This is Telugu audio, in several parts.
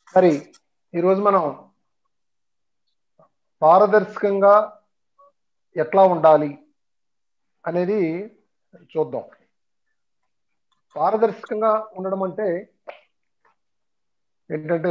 మరి ఈరోజు మనం పారదర్శకంగా ఎట్లా ఉండాలి అనేది చూద్దాం పారదర్శకంగా ఉండడం అంటే ఏంటంటే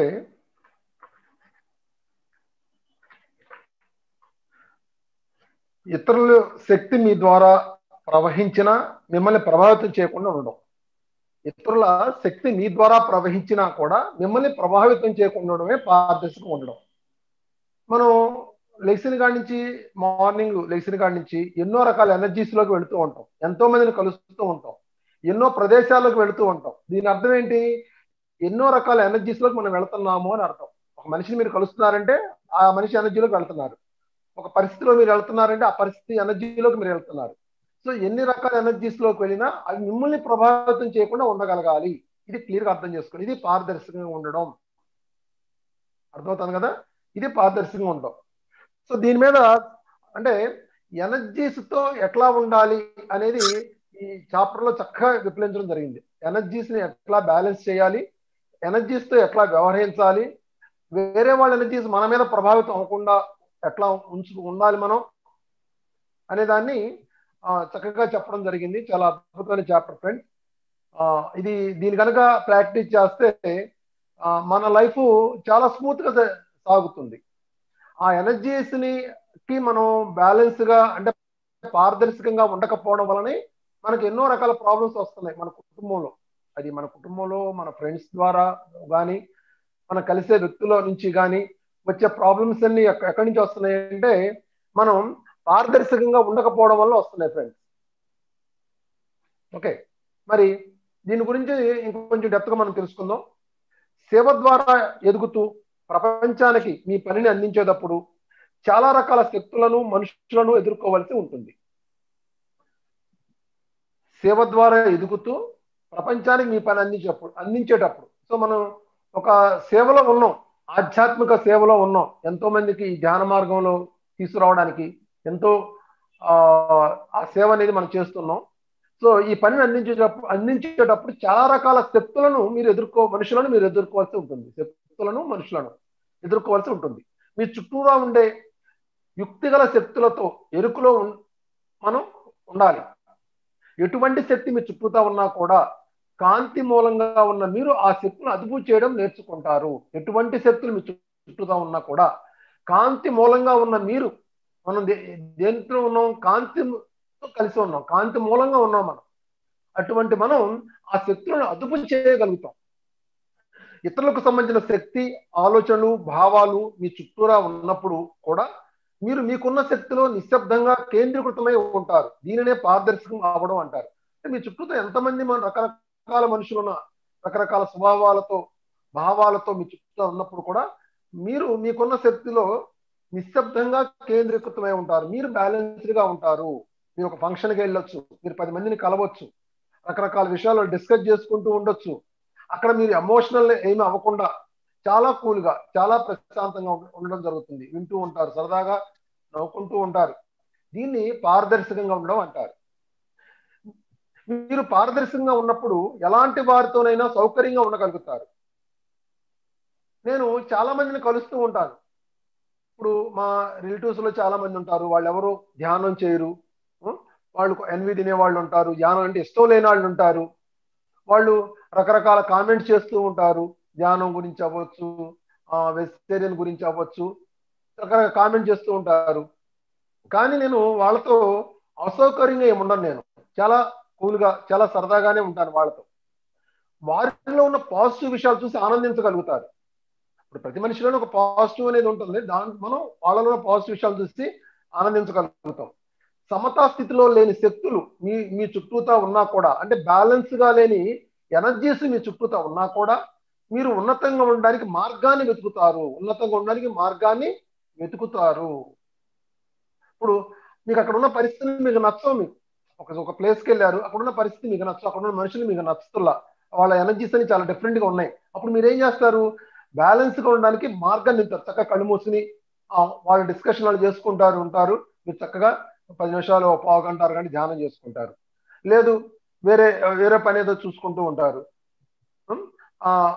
ఇతరుల శక్తి మీ ద్వారా ప్రవహించినా మిమ్మల్ని ప్రభావితం చేయకుండా ఉండడం ఇతరుల శక్తి మీ ద్వారా ప్రవహించినా కూడా మిమ్మల్ని ప్రభావితం చేయకుండా ఉండడమే పారదర్శకంగా ఉండడం మనం లెగ్సిన కాడి నుంచి మార్నింగ్ లెగ్సిన కాడి నుంచి ఎన్నో రకాల ఎనర్జీస్ లోకి వెళుతూ ఉంటాం ఎంతో మందిని కలుస్తూ ఉంటాం ఎన్నో ప్రదేశాలకు వెళుతూ ఉంటాం దీని అర్థం ఏంటి ఎన్నో రకాల ఎనర్జీస్ లోకి మనం వెళుతున్నాము అని అర్థం ఒక మనిషిని మీరు కలుస్తున్నారంటే ఆ మనిషి ఎనర్జీలోకి వెళ్తున్నారు ఒక పరిస్థితిలో మీరు వెళ్తున్నారంటే ఆ పరిస్థితి ఎనర్జీలోకి మీరు వెళ్తున్నారు సో ఎన్ని రకాల ఎనర్జీస్ లోకి వెళ్ళినా అవి మిమ్మల్ని ప్రభావితం చేయకుండా ఉండగలగాలి ఇది క్లియర్ గా అర్థం చేసుకోండి ఇది పారదర్శకంగా ఉండడం అర్థమవుతుంది కదా ఇది పారదర్శకంగా ఉండడం సో దీని మీద అంటే ఎనర్జీస్ తో ఎట్లా ఉండాలి అనేది ఈ చాప్టర్ లో చక్కగా విప్లవించడం జరిగింది ఎనర్జీస్ ని ఎట్లా బ్యాలెన్స్ చేయాలి ఎనర్జీస్ తో ఎట్లా వ్యవహరించాలి వేరే వాళ్ళ ఎనర్జీస్ మన మీద ప్రభావితం అవ్వకుండా ఎట్లా ఉంచు ఉండాలి మనం అనే దాన్ని చక్కగా చెప్పడం జరిగింది చాలా అద్భుతమైన చాప్టర్ ఫ్రెండ్ ఇది దీని కనుక ప్రాక్టీస్ చేస్తే మన లైఫ్ చాలా స్మూత్ గా సాగుతుంది ఆ ఎనర్జీస్ ని కి మనం బ్యాలెన్స్ గా అంటే పారదర్శకంగా ఉండకపోవడం వలనే మనకి ఎన్నో రకాల ప్రాబ్లమ్స్ వస్తున్నాయి మన కుటుంబంలో అది మన కుటుంబంలో మన ఫ్రెండ్స్ ద్వారా కానీ మన కలిసే వ్యక్తుల నుంచి కానీ వచ్చే ప్రాబ్లమ్స్ అన్ని ఎక్కడి నుంచి వస్తున్నాయి అంటే మనం పారదర్శకంగా ఉండకపోవడం వల్ల వస్తున్నాయి ఫ్రెండ్స్ ఓకే మరి దీని గురించి ఇంకొంచెం డెప్త్గా మనం తెలుసుకుందాం సేవ ద్వారా ఎదుగుతూ ప్రపంచానికి మీ పనిని అందించేటప్పుడు చాలా రకాల శక్తులను మనుషులను ఎదుర్కోవాల్సి ఉంటుంది సేవ ద్వారా ఎదుగుతూ ప్రపంచానికి మీ పని అందించేటప్పుడు అందించేటప్పుడు సో మనం ఒక సేవలో ఉన్నాం ఆధ్యాత్మిక సేవలో ఉన్నాం ఎంతో మందికి ఈ ధ్యాన మార్గంలో తీసుకురావడానికి ఎంతో ఆ సేవ అనేది మనం చేస్తున్నాం సో ఈ పనిని అందించేటప్పుడు అందించేటప్పుడు చాలా రకాల శక్తులను మీరు ఎదుర్కో మనుషులను మీరు ఎదుర్కోవాల్సి ఉంటుంది శక్తులను మనుషులను ఎదుర్కోవాల్సి ఉంటుంది మీ చుట్టూరా ఉండే యుక్తిగల శక్తులతో ఎరుకులో మనం ఉండాలి ఎటువంటి శక్తి మీ చుట్టూతా ఉన్నా కూడా కాంతి మూలంగా ఉన్న మీరు ఆ శక్తులను అదుపు చేయడం నేర్చుకుంటారు ఎటువంటి శక్తులు మీ చుట్టూతా ఉన్నా కూడా కాంతి మూలంగా ఉన్న మీరు మనం దేంట్లో ఉన్నాం కాంతితో కలిసి ఉన్నాం కాంతి మూలంగా ఉన్నాం మనం అటువంటి మనం ఆ శక్తులను అదుపు చేయగలుగుతాం ఇతరులకు సంబంధించిన శక్తి ఆలోచనలు భావాలు మీ చుట్టూరా ఉన్నప్పుడు కూడా మీరు మీకున్న శక్తిలో నిశ్శబ్దంగా కేంద్రీకృతమై ఉంటారు దీనినే పారదర్శకం అవ్వడం అంటారు మీ చుట్టూతో ఎంతమంది మన రకరకాల మనుషులు ఉన్న రకరకాల స్వభావాలతో భావాలతో మీ చుట్టూ ఉన్నప్పుడు కూడా మీరు మీకున్న శక్తిలో నిశ్శబ్దంగా కేంద్రీకృతమై ఉంటారు మీరు బ్యాలెన్స్డ్ గా ఉంటారు మీరు ఒక ఫంక్షన్కి వెళ్ళొచ్చు మీరు పది మందిని కలవచ్చు రకరకాల విషయాలు డిస్కస్ చేసుకుంటూ ఉండొచ్చు అక్కడ మీరు ఎమోషనల్ ఏమి అవ్వకుండా చాలా కూల్గా చాలా ప్రశాంతంగా ఉండడం జరుగుతుంది వింటూ ఉంటారు సరదాగా నవ్వుకుంటూ ఉంటారు దీన్ని పారదర్శకంగా ఉండడం అంటారు మీరు పారదర్శకంగా ఉన్నప్పుడు ఎలాంటి వారితోనైనా సౌకర్యంగా ఉండగలుగుతారు నేను చాలా మందిని కలుస్తూ ఉంటాను ఇప్పుడు మా రిలేటివ్స్ లో చాలా మంది ఉంటారు వాళ్ళు ఎవరు ధ్యానం చేయరు వాళ్ళు ఎన్వి తినే వాళ్ళు ఉంటారు ధ్యానం అంటే ఇష్టం లేని వాళ్ళు ఉంటారు వాళ్ళు రకరకాల కామెంట్స్ చేస్తూ ఉంటారు ధ్యానం గురించి అవ్వచ్చు వెజిటేరియన్ గురించి అవ్వచ్చు రకరకాల కామెంట్ చేస్తూ ఉంటారు కానీ నేను వాళ్ళతో అసౌకర్యంగా ఏముండను నేను చాలా కూల్గా చాలా సరదాగానే ఉంటాను వాళ్ళతో వారిలో ఉన్న పాజిటివ్ విషయాలు చూసి ఆనందించగలుగుతారు ఇప్పుడు ప్రతి మనిషిలోనే ఒక పాజిటివ్ అనేది ఉంటుంది దాని మనం వాళ్ళలో పాజిటివ్ విషయాలు చూసి ఆనందించగలుగుతాం సమతా స్థితిలో లేని శక్తులు మీ మీ చుట్టూతా ఉన్నా కూడా అంటే బ్యాలెన్స్ గా లేని ఎనర్జీస్ మీ చుట్టూతా ఉన్నా కూడా మీరు ఉన్నతంగా ఉండడానికి మార్గాన్ని వెతుకుతారు ఉన్నతంగా ఉండడానికి మార్గాన్ని వెతుకుతారు ఇప్పుడు మీకు అక్కడ ఉన్న పరిస్థితులు మీకు నచ్చవు మీకు ఒక ఒక ప్లేస్కి వెళ్ళారు అక్కడ ఉన్న పరిస్థితి మీకు నచ్చవు అక్కడ ఉన్న మనుషులు మీకు నచ్చుతుల్లా వాళ్ళ ఎనర్జీస్ అని చాలా డిఫరెంట్ గా ఉన్నాయి అప్పుడు మీరు ఏం చేస్తారు బ్యాలెన్స్ గా ఉండడానికి మార్గాన్ని నింపుతారు చక్కగా కళ్ళు మూసుకుని వాళ్ళ డిస్కషన్ వాళ్ళు చేసుకుంటారు ఉంటారు మీరు చక్కగా పది నిమిషాలు పావు గంట అరగంట ధ్యానం చేసుకుంటారు లేదు వేరే వేరే పని ఏదో చూసుకుంటూ ఉంటారు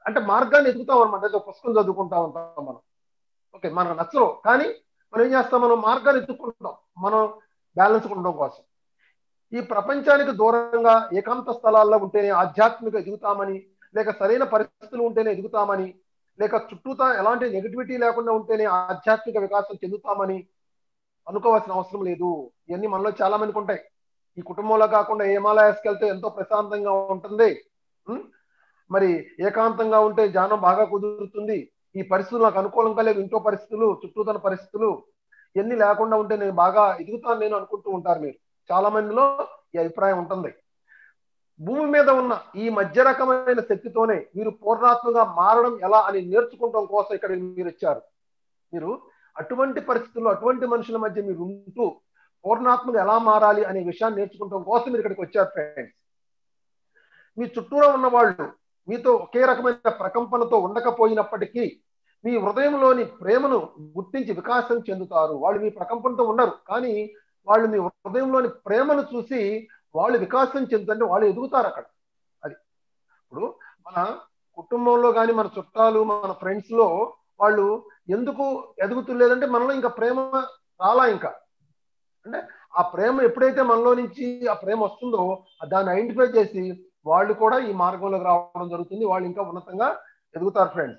అంటే మార్గాన్ని ఎదుగుతాం అనమాట ఏదో పుస్తకం చదువుకుంటా ఉంటాం మనం ఓకే మనకు నచ్చరు కానీ మనం ఏం చేస్తాం మనం మార్గాన్ని ఎత్తుకుంటాం మనం బ్యాలెన్స్ ఉండడం కోసం ఈ ప్రపంచానికి దూరంగా ఏకాంత స్థలాల్లో ఉంటేనే ఆధ్యాత్మిక ఎదుగుతామని లేక సరైన పరిస్థితులు ఉంటేనే ఎదుగుతామని లేక చుట్టూతా ఎలాంటి నెగిటివిటీ లేకుండా ఉంటేనే ఆధ్యాత్మిక వికాసం చెందుతామని అనుకోవాల్సిన అవసరం లేదు ఇవన్నీ మనలో చాలా మందికి ఉంటాయి ఈ కుటుంబంలో కాకుండా హిమాలయాస్కి వెళ్తే ఎంతో ప్రశాంతంగా ఉంటుంది ఉం? మరి ఏకాంతంగా ఉంటే ధ్యానం బాగా కుదురుతుంది ఈ పరిస్థితులు నాకు అనుకూలంగా లేవు ఇంట్లో పరిస్థితులు చుట్టూతన పరిస్థితులు ఇవన్నీ లేకుండా ఉంటే నేను బాగా ఎదుగుతాను నేను అనుకుంటూ ఉంటారు మీరు చాలా మందిలో ఈ అభిప్రాయం ఉంటుంది భూమి మీద ఉన్న ఈ మధ్య రకమైన శక్తితోనే మీరు పూర్ణాత్మగా మారడం ఎలా అని నేర్చుకోవడం కోసం ఇక్కడ మీరు వచ్చారు మీరు అటువంటి పరిస్థితుల్లో అటువంటి మనుషుల మధ్య మీరు ఉంటూ పూర్ణాత్మగా ఎలా మారాలి అనే విషయాన్ని నేర్చుకోవడం కోసం మీరు ఇక్కడికి వచ్చారు ఫ్రెండ్స్ మీ చుట్టూరా ఉన్న వాళ్ళు మీతో ఒకే రకమైన ప్రకంపనతో ఉండకపోయినప్పటికీ మీ హృదయంలోని ప్రేమను గుర్తించి వికాసం చెందుతారు వాళ్ళు మీ ప్రకంపనతో ఉండరు కానీ వాళ్ళు మీ హృదయంలోని ప్రేమను చూసి వాళ్ళు వికాసం చెందుతుంటే వాళ్ళు ఎదుగుతారు అక్కడ అది ఇప్పుడు మన కుటుంబంలో కానీ మన చుట్టాలు మన ఫ్రెండ్స్ లో వాళ్ళు ఎందుకు ఎదుగుతులేదంటే మనలో ఇంకా ప్రేమ రాలా ఇంకా అంటే ఆ ప్రేమ ఎప్పుడైతే మనలో నుంచి ఆ ప్రేమ వస్తుందో దాన్ని ఐడెంటిఫై చేసి వాళ్ళు కూడా ఈ మార్గంలోకి రావడం జరుగుతుంది వాళ్ళు ఇంకా ఉన్నతంగా ఎదుగుతారు ఫ్రెండ్స్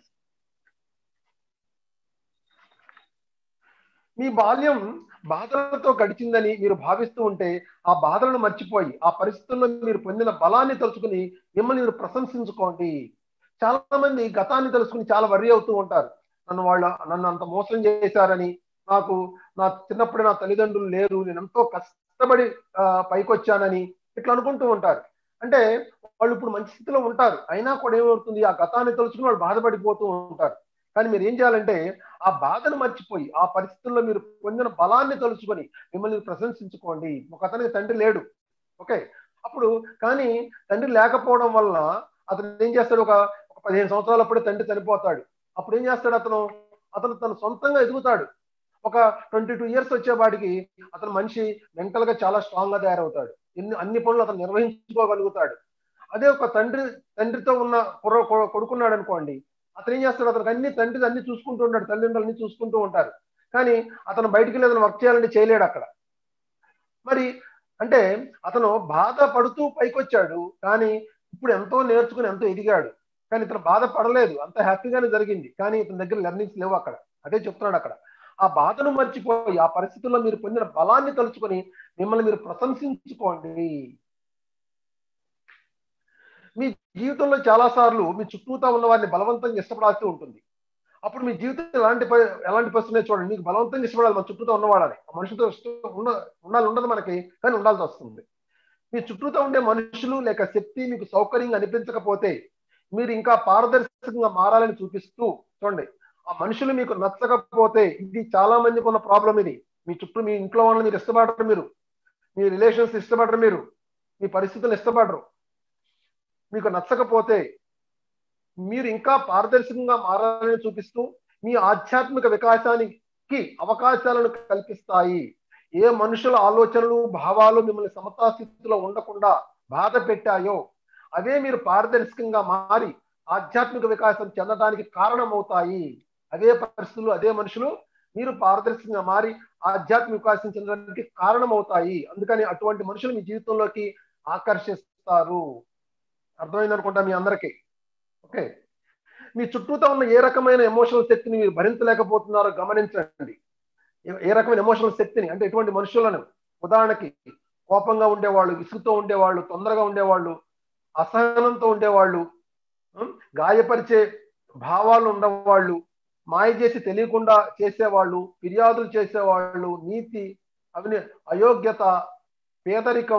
మీ బాల్యం బాధలతో గడిచిందని మీరు భావిస్తూ ఉంటే ఆ బాధలను మర్చిపోయి ఆ పరిస్థితుల్లో మీరు పొందిన బలాన్ని తలుచుకుని మిమ్మల్ని మీరు ప్రశంసించుకోండి చాలా మంది గతాన్ని తెలుసుకుని చాలా వర్రీ అవుతూ ఉంటారు నన్ను వాళ్ళ నన్ను అంత మోసం చేశారని నాకు నా చిన్నప్పుడు నా తల్లిదండ్రులు లేరు నేను ఎంతో కష్టపడి ఆ, పైకొచ్చానని ఇట్లా అనుకుంటూ ఉంటారు అంటే వాళ్ళు ఇప్పుడు మంచి స్థితిలో ఉంటారు అయినా కూడా ఏమవుతుంది ఆ గతాన్ని తెలుసుకుని వాళ్ళు బాధపడిపోతూ ఉంటారు కానీ మీరు ఏం చేయాలంటే ఆ బాధను మర్చిపోయి ఆ పరిస్థితుల్లో మీరు పొందిన బలాన్ని తలుచుకొని మిమ్మల్ని ప్రశంసించుకోండి ఒక అతనికి తండ్రి లేడు ఓకే అప్పుడు కానీ తండ్రి లేకపోవడం వల్ల అతను ఏం చేస్తాడు ఒక ఒక పదిహేను సంవత్సరాలప్పుడే తండ్రి చనిపోతాడు అప్పుడు ఏం చేస్తాడు అతను అతను తను సొంతంగా ఎదుగుతాడు ఒక ట్వంటీ టూ ఇయర్స్ వచ్చేవాడికి అతను మనిషి మెంటల్ గా చాలా స్ట్రాంగ్ గా తయారవుతాడు ఎన్ని అన్ని పనులు అతను నిర్వహించుకోగలుగుతాడు అదే ఒక తండ్రి తండ్రితో ఉన్న కుర్ర కొ- కొడుకున్నాడు అనుకోండి అతను ఏం చేస్తాడు అతనికి అన్ని తండ్రి అన్ని చూసుకుంటూ ఉంటాడు తల్లిదండ్రులు అన్ని చూసుకుంటూ ఉంటారు కానీ అతను బయటికి వెళ్ళి అతను వర్క్ చేయాలంటే చేయలేడు అక్కడ మరి అంటే అతను బాధపడుతూ పైకొచ్చాడు కానీ ఇప్పుడు ఎంతో నేర్చుకుని ఎంతో ఎదిగాడు కానీ ఇతను బాధపడలేదు అంత హ్యాపీగానే జరిగింది కానీ ఇతని దగ్గర లెర్నింగ్స్ లేవు అక్కడ అదే చెప్తున్నాడు అక్కడ ఆ బాధను మర్చిపోయి ఆ పరిస్థితుల్లో మీరు పొందిన బలాన్ని తలుచుకొని మిమ్మల్ని మీరు ప్రశంసించుకోండి మీ జీవితంలో చాలా సార్లు మీ చుట్టూతా ఉన్న వారిని బలవంతంగా ఇష్టపడాల్సి ఉంటుంది అప్పుడు మీ జీవితం ఎలాంటి ప- ఎలాంటి పరిస్థితులు చూడండి మీకు బలవంతంగా ఇష్టపడాలి మన చుట్టూతో ఉన్నవాడని ఆ మనుషులతో ఇష్టం ఉన్న ఉండాలి ఉండదు మనకి కానీ ఉండాల్సి వస్తుంది మీ చుట్టూతో ఉండే మనుషులు లేక శక్తి మీకు సౌకర్యంగా అనిపించకపోతే మీరు ఇంకా పారదర్శకంగా మారాలని చూపిస్తూ చూడండి ఆ మనుషులు మీకు నచ్చకపోతే ఇది చాలా మందికి ఉన్న ప్రాబ్లం ఇది మీ చుట్టూ మీ ఇంట్లో వాళ్ళని మీరు ఇష్టపడరు మీరు మీ రిలేషన్స్ ఇష్టపడరు మీరు మీ పరిస్థితులు ఇష్టపడరు మీకు నచ్చకపోతే మీరు ఇంకా పారదర్శకంగా మారాలని చూపిస్తూ మీ ఆధ్యాత్మిక వికాసానికి అవకాశాలను కల్పిస్తాయి ఏ మనుషుల ఆలోచనలు భావాలు మిమ్మల్ని సమతా స్థితిలో ఉండకుండా బాధ పెట్టాయో అవే మీరు పారదర్శకంగా మారి ఆధ్యాత్మిక వికాసం చెందడానికి కారణమవుతాయి అదే పరిస్థితులు అదే మనుషులు మీరు పారదర్శకంగా మారి ఆధ్యాత్మిక వికాసం చెందడానికి కారణమవుతాయి అందుకని అటువంటి మనుషులు మీ జీవితంలోకి ఆకర్షిస్తారు అర్థమైంది అనుకుంటా మీ అందరికీ ఓకే మీ చుట్టూతో ఉన్న ఏ రకమైన ఎమోషనల్ శక్తిని మీరు భరించలేకపోతున్నారో గమనించండి ఏ- ఏ రకమైన ఎమోషనల్ శక్తిని అంటే ఎటువంటి మనుషులను ఉదాహరణకి కోపంగా ఉండేవాళ్ళు విసుగుతో ఉండేవాళ్ళు తొందరగా ఉండేవాళ్ళు అసహనంతో ఉండేవాళ్ళు ఉం, గాయపరిచే భావాలు ఉండేవాళ్ళు మాయ చేసి తెలియకుండా చేసేవాళ్ళు ఫిర్యాదులు చేసేవాళ్ళు నీతి అవిని అయోగ్యత పేదరికం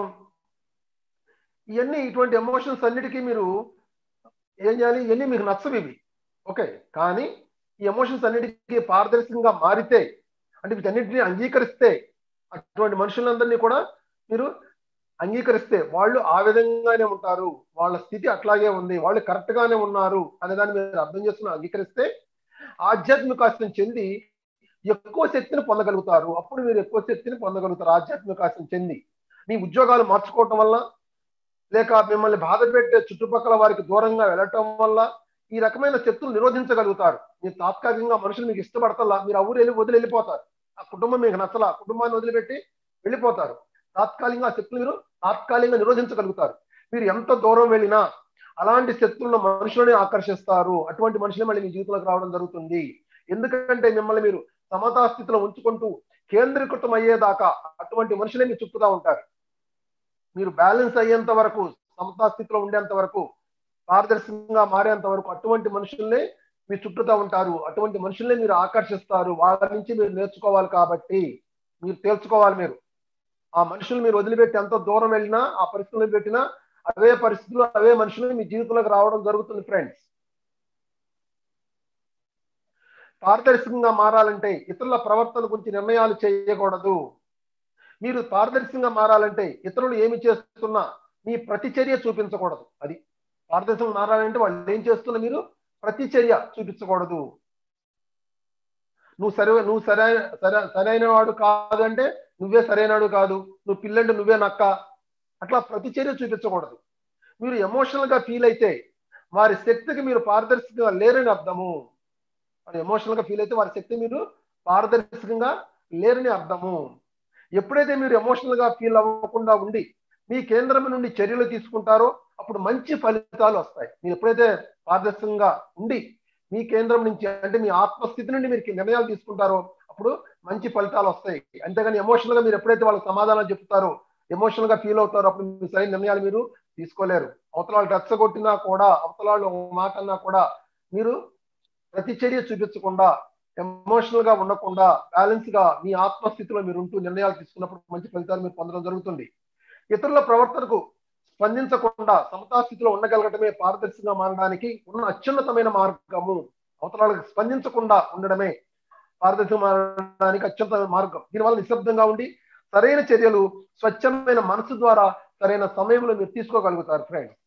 ఇవన్నీ ఇటువంటి ఎమోషన్స్ అన్నిటికీ మీరు ఏం చేయాలి ఇవన్నీ మీకు నచ్చవు ఇవి ఓకే కానీ ఈ ఎమోషన్స్ అన్నిటికీ పారదర్శకంగా మారితే అంటే వీటన్నిటిని అంగీకరిస్తే అటువంటి మనుషులందరినీ కూడా మీరు అంగీకరిస్తే వాళ్ళు ఆ విధంగానే ఉంటారు వాళ్ళ స్థితి అట్లాగే ఉంది వాళ్ళు కరెక్ట్ గానే ఉన్నారు అనే దాన్ని మీరు అర్థం చేసుకుని అంగీకరిస్తే ఆధ్యాత్మికాశం చెంది ఎక్కువ శక్తిని పొందగలుగుతారు అప్పుడు మీరు ఎక్కువ శక్తిని పొందగలుగుతారు ఆధ్యాత్మికాశం చెంది మీ ఉద్యోగాలు మార్చుకోవటం వల్ల లేక మిమ్మల్ని బాధ పెట్టే చుట్టుపక్కల వారికి దూరంగా వెళ్ళటం వల్ల ఈ రకమైన శక్తులు నిరోధించగలుగుతారు మీరు తాత్కాలికంగా మనుషులు మీకు ఇష్టపడతల్లా మీరు ఆ ఊరు వెళ్ళి వదిలి వెళ్ళిపోతారు ఆ కుటుంబం మీకు నచ్చలా కుటుంబాన్ని వదిలిపెట్టి వెళ్ళిపోతారు తాత్కాలికంగా ఆ శక్తులు మీరు తాత్కాలికంగా నిరోధించగలుగుతారు మీరు ఎంత దూరం వెళ్ళినా అలాంటి శక్తులను మనుషులని ఆకర్షిస్తారు అటువంటి మనుషులే మళ్ళీ మీ జీవితంలోకి రావడం జరుగుతుంది ఎందుకంటే మిమ్మల్ని మీరు సమతా స్థితిలో ఉంచుకుంటూ కేంద్రీకృతం అయ్యేదాకా అటువంటి మనుషులే మీ చుట్టూతా ఉంటారు మీరు బ్యాలెన్స్ అయ్యేంత వరకు సమతా స్థితిలో ఉండేంత వరకు పారదర్శకంగా మారేంత వరకు అటువంటి మనుషుల్ని మీ చుట్టూతా ఉంటారు అటువంటి మనుషుల్ని మీరు ఆకర్షిస్తారు వాళ్ళ నుంచి మీరు నేర్చుకోవాలి కాబట్టి మీరు తేల్చుకోవాలి మీరు ఆ మనుషులు మీరు వదిలిపెట్టి ఎంత దూరం వెళ్ళినా ఆ పరిస్థితులు పెట్టినా అవే పరిస్థితులు అవే మనుషులు మీ జీవితంలోకి రావడం జరుగుతుంది ఫ్రెండ్స్ పారదర్శకంగా మారాలంటే ఇతరుల ప్రవర్తన గురించి నిర్ణయాలు చేయకూడదు మీరు పారదర్శకంగా మారాలంటే ఇతరులు ఏమి చేస్తున్నా మీ ప్రతిచర్య చూపించకూడదు అది పారదర్శకంగా మారాలంటే వాళ్ళు ఏం చేస్తున్నా మీరు ప్రతిచర్య చూపించకూడదు నువ్వు సరే నువ్వు సరే సరే సరైన వాడు కాదు అంటే నువ్వే సరైనవాడు కాదు నువ్వు పిల్లంటే నువ్వే నక్క అట్లా ప్రతిచర్య చూపించకూడదు మీరు ఎమోషనల్ గా ఫీల్ అయితే వారి శక్తికి మీరు పారదర్శకంగా లేరని అర్థము వారు ఎమోషనల్ గా ఫీల్ అయితే వారి శక్తి మీరు పారదర్శకంగా లేరని అర్థము ఎప్పుడైతే మీరు ఎమోషనల్ గా ఫీల్ అవ్వకుండా ఉండి మీ కేంద్రం నుండి చర్యలు తీసుకుంటారో అప్పుడు మంచి ఫలితాలు వస్తాయి మీరు ఎప్పుడైతే పారదర్శకంగా ఉండి మీ కేంద్రం నుంచి అంటే మీ ఆత్మస్థితి నుండి మీరు నిర్ణయాలు తీసుకుంటారో అప్పుడు మంచి ఫలితాలు వస్తాయి అంతేగాని ఎమోషనల్ గా మీరు ఎప్పుడైతే వాళ్ళకి సమాధానాలు చెప్తారో ఎమోషనల్ గా ఫీల్ అవుతారో అప్పుడు మీ సరైన నిర్ణయాలు మీరు తీసుకోలేరు అవతల వాళ్ళు రెచ్చగొట్టినా కూడా అవతల వాళ్ళు ఒక మాట అన్నా కూడా మీరు ప్రతిచర్య చూపించకుండా ఎమోషనల్ గా ఉండకుండా బ్యాలెన్స్ గా మీ ఆత్మస్థితిలో మీరు ఉంటూ నిర్ణయాలు తీసుకున్నప్పుడు మంచి ఫలితాలు మీరు పొందడం జరుగుతుంది ఇతరుల ప్రవర్తనకు స్పందించకుండా సమతాస్థితిలో ఉండగలగటమే పారదర్శకంగా మారడానికి ఉన్న అత్యున్నతమైన మార్గము అవతల వాళ్ళకి స్పందించకుండా ఉండడమే పారదర్శకంగా మారడానికి అత్యున్నతమైన మార్గం దీనివల్ల నిశ్శబ్దంగా ఉండి సరైన చర్యలు స్వచ్ఛమైన మనసు ద్వారా సరైన సమయంలో మీరు తీసుకోగలుగుతారు ఫ్రెండ్స్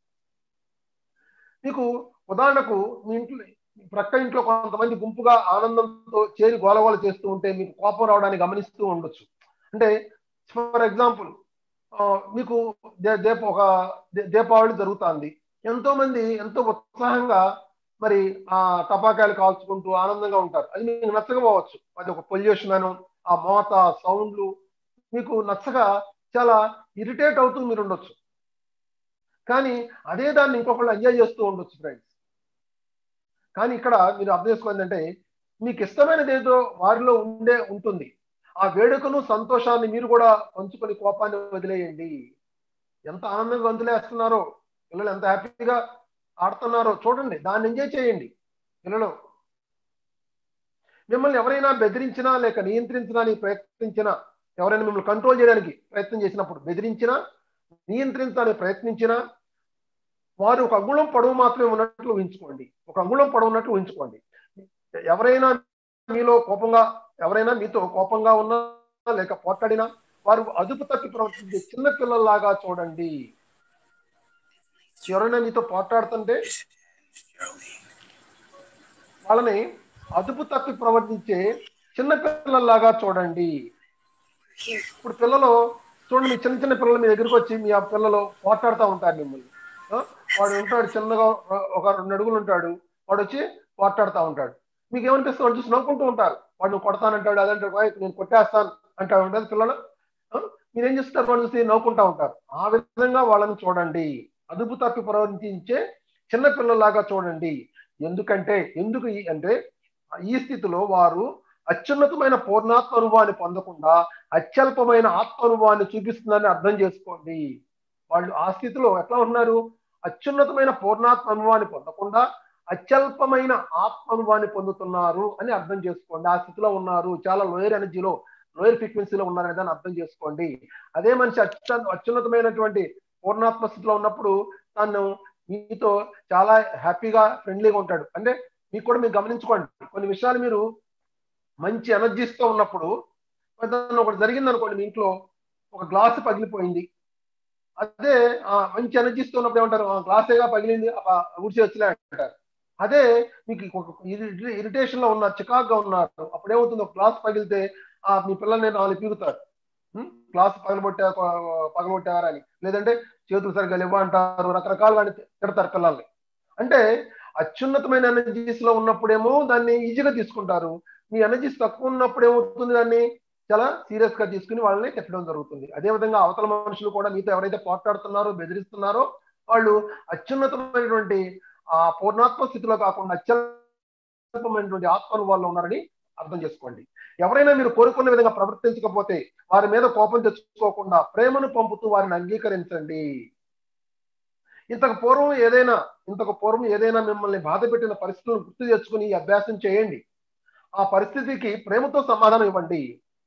మీకు ఉదాహరణకు మీ ఇంట్లో ప్రక్క ఇంట్లో కొంతమంది గుంపుగా ఆనందంతో చేరి గోలగోల చేస్తూ ఉంటే మీకు కోపం రావడానికి గమనిస్తూ ఉండొచ్చు అంటే ఫర్ ఎగ్జాంపుల్ మీకు దీప ఒక దీపావళి జరుగుతుంది ఎంతో మంది ఎంతో ఉత్సాహంగా మరి ఆ టపాకాయలు కాల్చుకుంటూ ఆనందంగా ఉంటారు అది మీకు నచ్చకపోవచ్చు అది ఒక పొల్యూషన్ అను ఆ మోత సౌండ్లు మీకు నచ్చగా చాలా ఇరిటేట్ అవుతూ మీరు ఉండొచ్చు కానీ అదే దాన్ని ఇంకొకళ్ళు ఎంజాయ్ చేస్తూ ఉండొచ్చు ఫ్రెండ్స్ కానీ ఇక్కడ మీరు అర్థం చేసుకోవాలంటే మీకు ఇష్టమైనది ఏదో వారిలో ఉండే ఉంటుంది ఆ వేడుకను సంతోషాన్ని మీరు కూడా పంచుకొని కోపాన్ని వదిలేయండి ఎంత ఆనందంగా వదిలేస్తున్నారో పిల్లలు ఎంత హ్యాపీగా ఆడుతున్నారో చూడండి దాన్ని ఎంజాయ్ చేయండి పిల్లలు మిమ్మల్ని ఎవరైనా బెదిరించినా లేక నియంత్రించినా ప్రయత్నించినా ఎవరైనా మిమ్మల్ని కంట్రోల్ చేయడానికి ప్రయత్నం చేసినప్పుడు బెదిరించినా నియంత్రించడానికి ప్రయత్నించినా వారు ఒక అంగుళం పొడవు మాత్రమే ఉన్నట్లు ఊహించుకోండి ఒక అంగుళం పొడవు ఉన్నట్లు ఊహించుకోండి ఎవరైనా మీలో కోపంగా ఎవరైనా మీతో కోపంగా ఉన్నా లేక పోట్లాడినా వారు అదుపు తప్పి ప్రవర్తించే చిన్న పిల్లల్లాగా చూడండి ఎవరైనా మీతో పోట్లాడుతుంటే వాళ్ళని అదుపు తప్పి ప్రవర్తించే చిన్న పిల్లల్లాగా చూడండి ఇప్పుడు పిల్లలు చూడండి మీ చిన్న చిన్న పిల్లలు మీ దగ్గరికి వచ్చి మీ ఆ పిల్లలు పోట్లాడుతూ ఉంటారు మిమ్మల్ని వాడు ఉంటాడు చిన్నగా ఒక రెండు అడుగులు ఉంటాడు వాడు వచ్చి పోట్లాడుతూ ఉంటాడు మీకు ఏమనిపిస్తుంది వాడు చూసి నవ్వుకుంటూ ఉంటారు వాడు నువ్వు కొడతానంటాడు అదంటాడు నేను కొట్టేస్తాను అంటాడు ఉంటుంది పిల్లలు మీరేం చేస్తారు వాడు చూసి నవ్వుకుంటా ఉంటారు ఆ విధంగా వాళ్ళని చూడండి అదుపు తప్పి ప్రవర్తించే చిన్న పిల్లలాగా చూడండి ఎందుకంటే ఎందుకు అంటే ఈ స్థితిలో వారు అత్యున్నతమైన పూర్ణాత్మ అనుభవాన్ని పొందకుండా అత్యల్పమైన ఆత్మ అనుభవాన్ని చూపిస్తుందని అర్థం చేసుకోండి వాళ్ళు ఆ స్థితిలో ఎట్లా ఉన్నారు అత్యున్నతమైన పూర్ణాత్మ అనుభవాన్ని పొందకుండా అత్యల్పమైన ఆత్మ అనుభవాన్ని పొందుతున్నారు అని అర్థం చేసుకోండి ఆ స్థితిలో ఉన్నారు చాలా లోయర్ ఎనర్జీలో లోయర్ ఫ్రీక్వెన్సీలో ఉన్నారనే దాన్ని అర్థం చేసుకోండి అదే మనిషి అత్య అత్యున్నతమైనటువంటి పూర్ణాత్మ స్థితిలో ఉన్నప్పుడు తను మీతో చాలా హ్యాపీగా ఫ్రెండ్లీగా ఉంటాడు అంటే మీకు కూడా మీరు గమనించుకోండి కొన్ని విషయాలు మీరు మంచి ఎనర్జీస్తో ఉన్నప్పుడు ఒకటి జరిగింది అనుకోండి మీ ఇంట్లో ఒక గ్లాస్ పగిలిపోయింది అదే మంచి ఎనర్జీస్తో ఉన్నప్పుడు ఏమంటారు గ్లాసేగా పగిలింది ఊడ్చి వచ్చిలే అంటారు అదే మీకు ఇరిటేషన్ లో ఉన్నారు చికాగ్గా ఉన్నారు అప్పుడు ఏమవుతుంది ఒక గ్లాస్ పగిలితే ఆ మీ పిల్లల్ని నాలుగు పీగుతారు గ్లాస్ పగలబొట్టా పగలబొట్టారని లేదంటే చేతులు సరిగ్గా లేవు అంటారు రకరకాలుగా తిడతారు పిల్లల్ని అంటే అత్యున్నతమైన ఎనర్జీస్ లో ఉన్నప్పుడేమో దాన్ని ఈజీగా తీసుకుంటారు మీ ఎనర్జీస్ తక్కువ ఉన్నప్పుడు ఏమవుతుంది దాన్ని చాలా సీరియస్ గా తీసుకుని వాళ్ళని తిట్టడం జరుగుతుంది అదేవిధంగా అవతల మనుషులు కూడా మీతో ఎవరైతే పోట్లాడుతున్నారో బెదిరిస్తున్నారో వాళ్ళు అత్యున్నతమైనటువంటి ఆ పూర్ణాత్మ స్థితిలో కాకుండా అత్యున్నతమైనటువంటి ఆత్మానుభవాల్లో ఉన్నారని అర్థం చేసుకోండి ఎవరైనా మీరు కోరుకున్న విధంగా ప్రవర్తించకపోతే వారి మీద కోపం తెచ్చుకోకుండా ప్రేమను పంపుతూ వారిని అంగీకరించండి ఇంతకు పూర్వం ఏదైనా ఇంతకు పూర్వం ఏదైనా మిమ్మల్ని బాధ పెట్టిన పరిస్థితులను గుర్తు తెచ్చుకుని ఈ అభ్యాసం చేయండి ఆ పరిస్థితికి ప్రేమతో సమాధానం ఇవ్వండి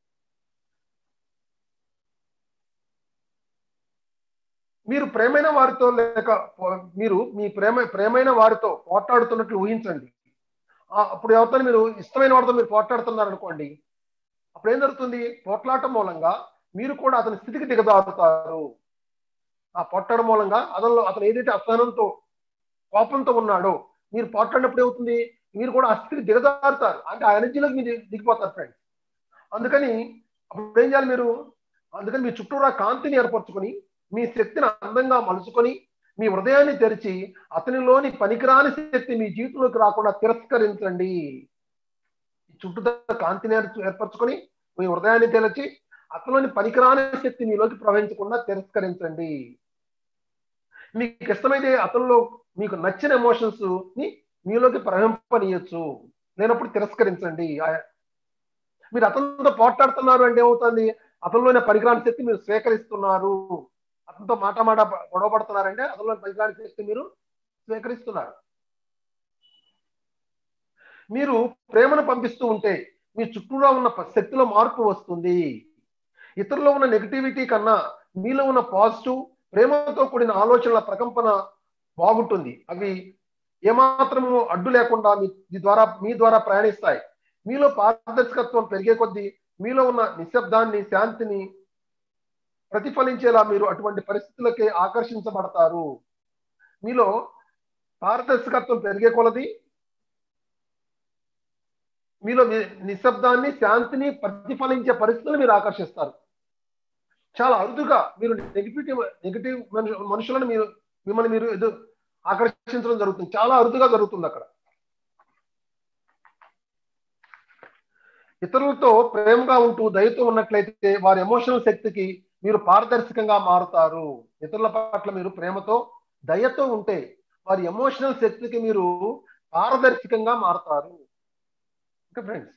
మీరు ప్రేమైన వారితో లేక మీరు మీ ప్రేమ ప్రేమైన వారితో పోట్లాడుతున్నట్లు ఊహించండి అప్పుడు ఎవరితో మీరు ఇష్టమైన వారితో మీరు పోట్లాడుతున్నారు అనుకోండి అప్పుడు ఏం జరుగుతుంది పోట్లాటం మూలంగా మీరు కూడా అతని స్థితికి దిగజారుతారు ఆ పొట్టడం మూలంగా అతను అతను ఏదైతే అసహనంతో కోపంతో ఉన్నాడో మీరు పోట్లాడినప్పుడు ఏమవుతుంది మీరు కూడా ఆ స్థితికి దిగజారుతారు అంటే ఆ ఎనర్జీలోకి మీరు దిగిపోతారు ఫ్రెండ్స్ అందుకని అప్పుడు ఏం చేయాలి మీరు అందుకని మీ చుట్టూరా కాంతిని ఏర్పరచుకొని మీ శక్తిని అందంగా మలుచుకొని మీ హృదయాన్ని తెరిచి అతనిలోని పనికిరాని శక్తి మీ జీవితంలోకి రాకుండా తిరస్కరించండి చుట్టూ కాంతిని ఏర్పరచుకొని మీ హృదయాన్ని తెరచి అతనిలోని పనికిరాని శక్తి మీలోకి ప్రవహించకుండా తిరస్కరించండి మీకు ఇష్టమైతే అతనిలో మీకు నచ్చిన ఎమోషన్స్ ని మీలోకి ప్రవహింపనీయచ్చు లేనప్పుడు తిరస్కరించండి మీరు అతనితో పోట్లాడుతున్నారు అంటే ఏమవుతుంది అతనిలోని పరికరాని శక్తి మీరు స్వీకరిస్తున్నారు అతనితో మాట మాట గొడవ పడుతున్నారంటే అతనిలోని పరికరాని శక్తి మీరు స్వీకరిస్తున్నారు మీరు ప్రేమను పంపిస్తూ ఉంటే మీ చుట్టూలో ఉన్న శక్తిలో మార్పు వస్తుంది ఇతరులో ఉన్న నెగిటివిటీ కన్నా మీలో ఉన్న పాజిటివ్ ప్రేమతో కూడిన ఆలోచనల ప్రకంపన బాగుంటుంది అవి ఏమాత్రము అడ్డు లేకుండా మీ ద్వారా మీ ద్వారా ప్రయాణిస్తాయి మీలో పారదర్శకత్వం పెరిగే కొద్దీ మీలో ఉన్న నిశ్శబ్దాన్ని శాంతిని ప్రతిఫలించేలా మీరు అటువంటి పరిస్థితులకే ఆకర్షించబడతారు మీలో పారదర్శకత్వం పెరిగే కొలది మీలో నిశ్శబ్దాన్ని శాంతిని ప్రతిఫలించే పరిస్థితులు మీరు ఆకర్షిస్తారు చాలా అరుదుగా మీరు నెగిటివ్ నెగిటివ్ మనుషులను మీరు మిమ్మల్ని మీరు ఎదు ఆకర్షించడం జరుగుతుంది చాలా అరుదుగా జరుగుతుంది అక్కడ ఇతరులతో ప్రేమగా ఉంటూ దయతో ఉన్నట్లయితే వారి ఎమోషనల్ శక్తికి మీరు పారదర్శకంగా మారుతారు ఇతరుల పట్ల మీరు ప్రేమతో దయతో ఉంటే వారి ఎమోషనల్ శక్తికి మీరు పారదర్శకంగా మారుతారు ఓకే ఫ్రెండ్స్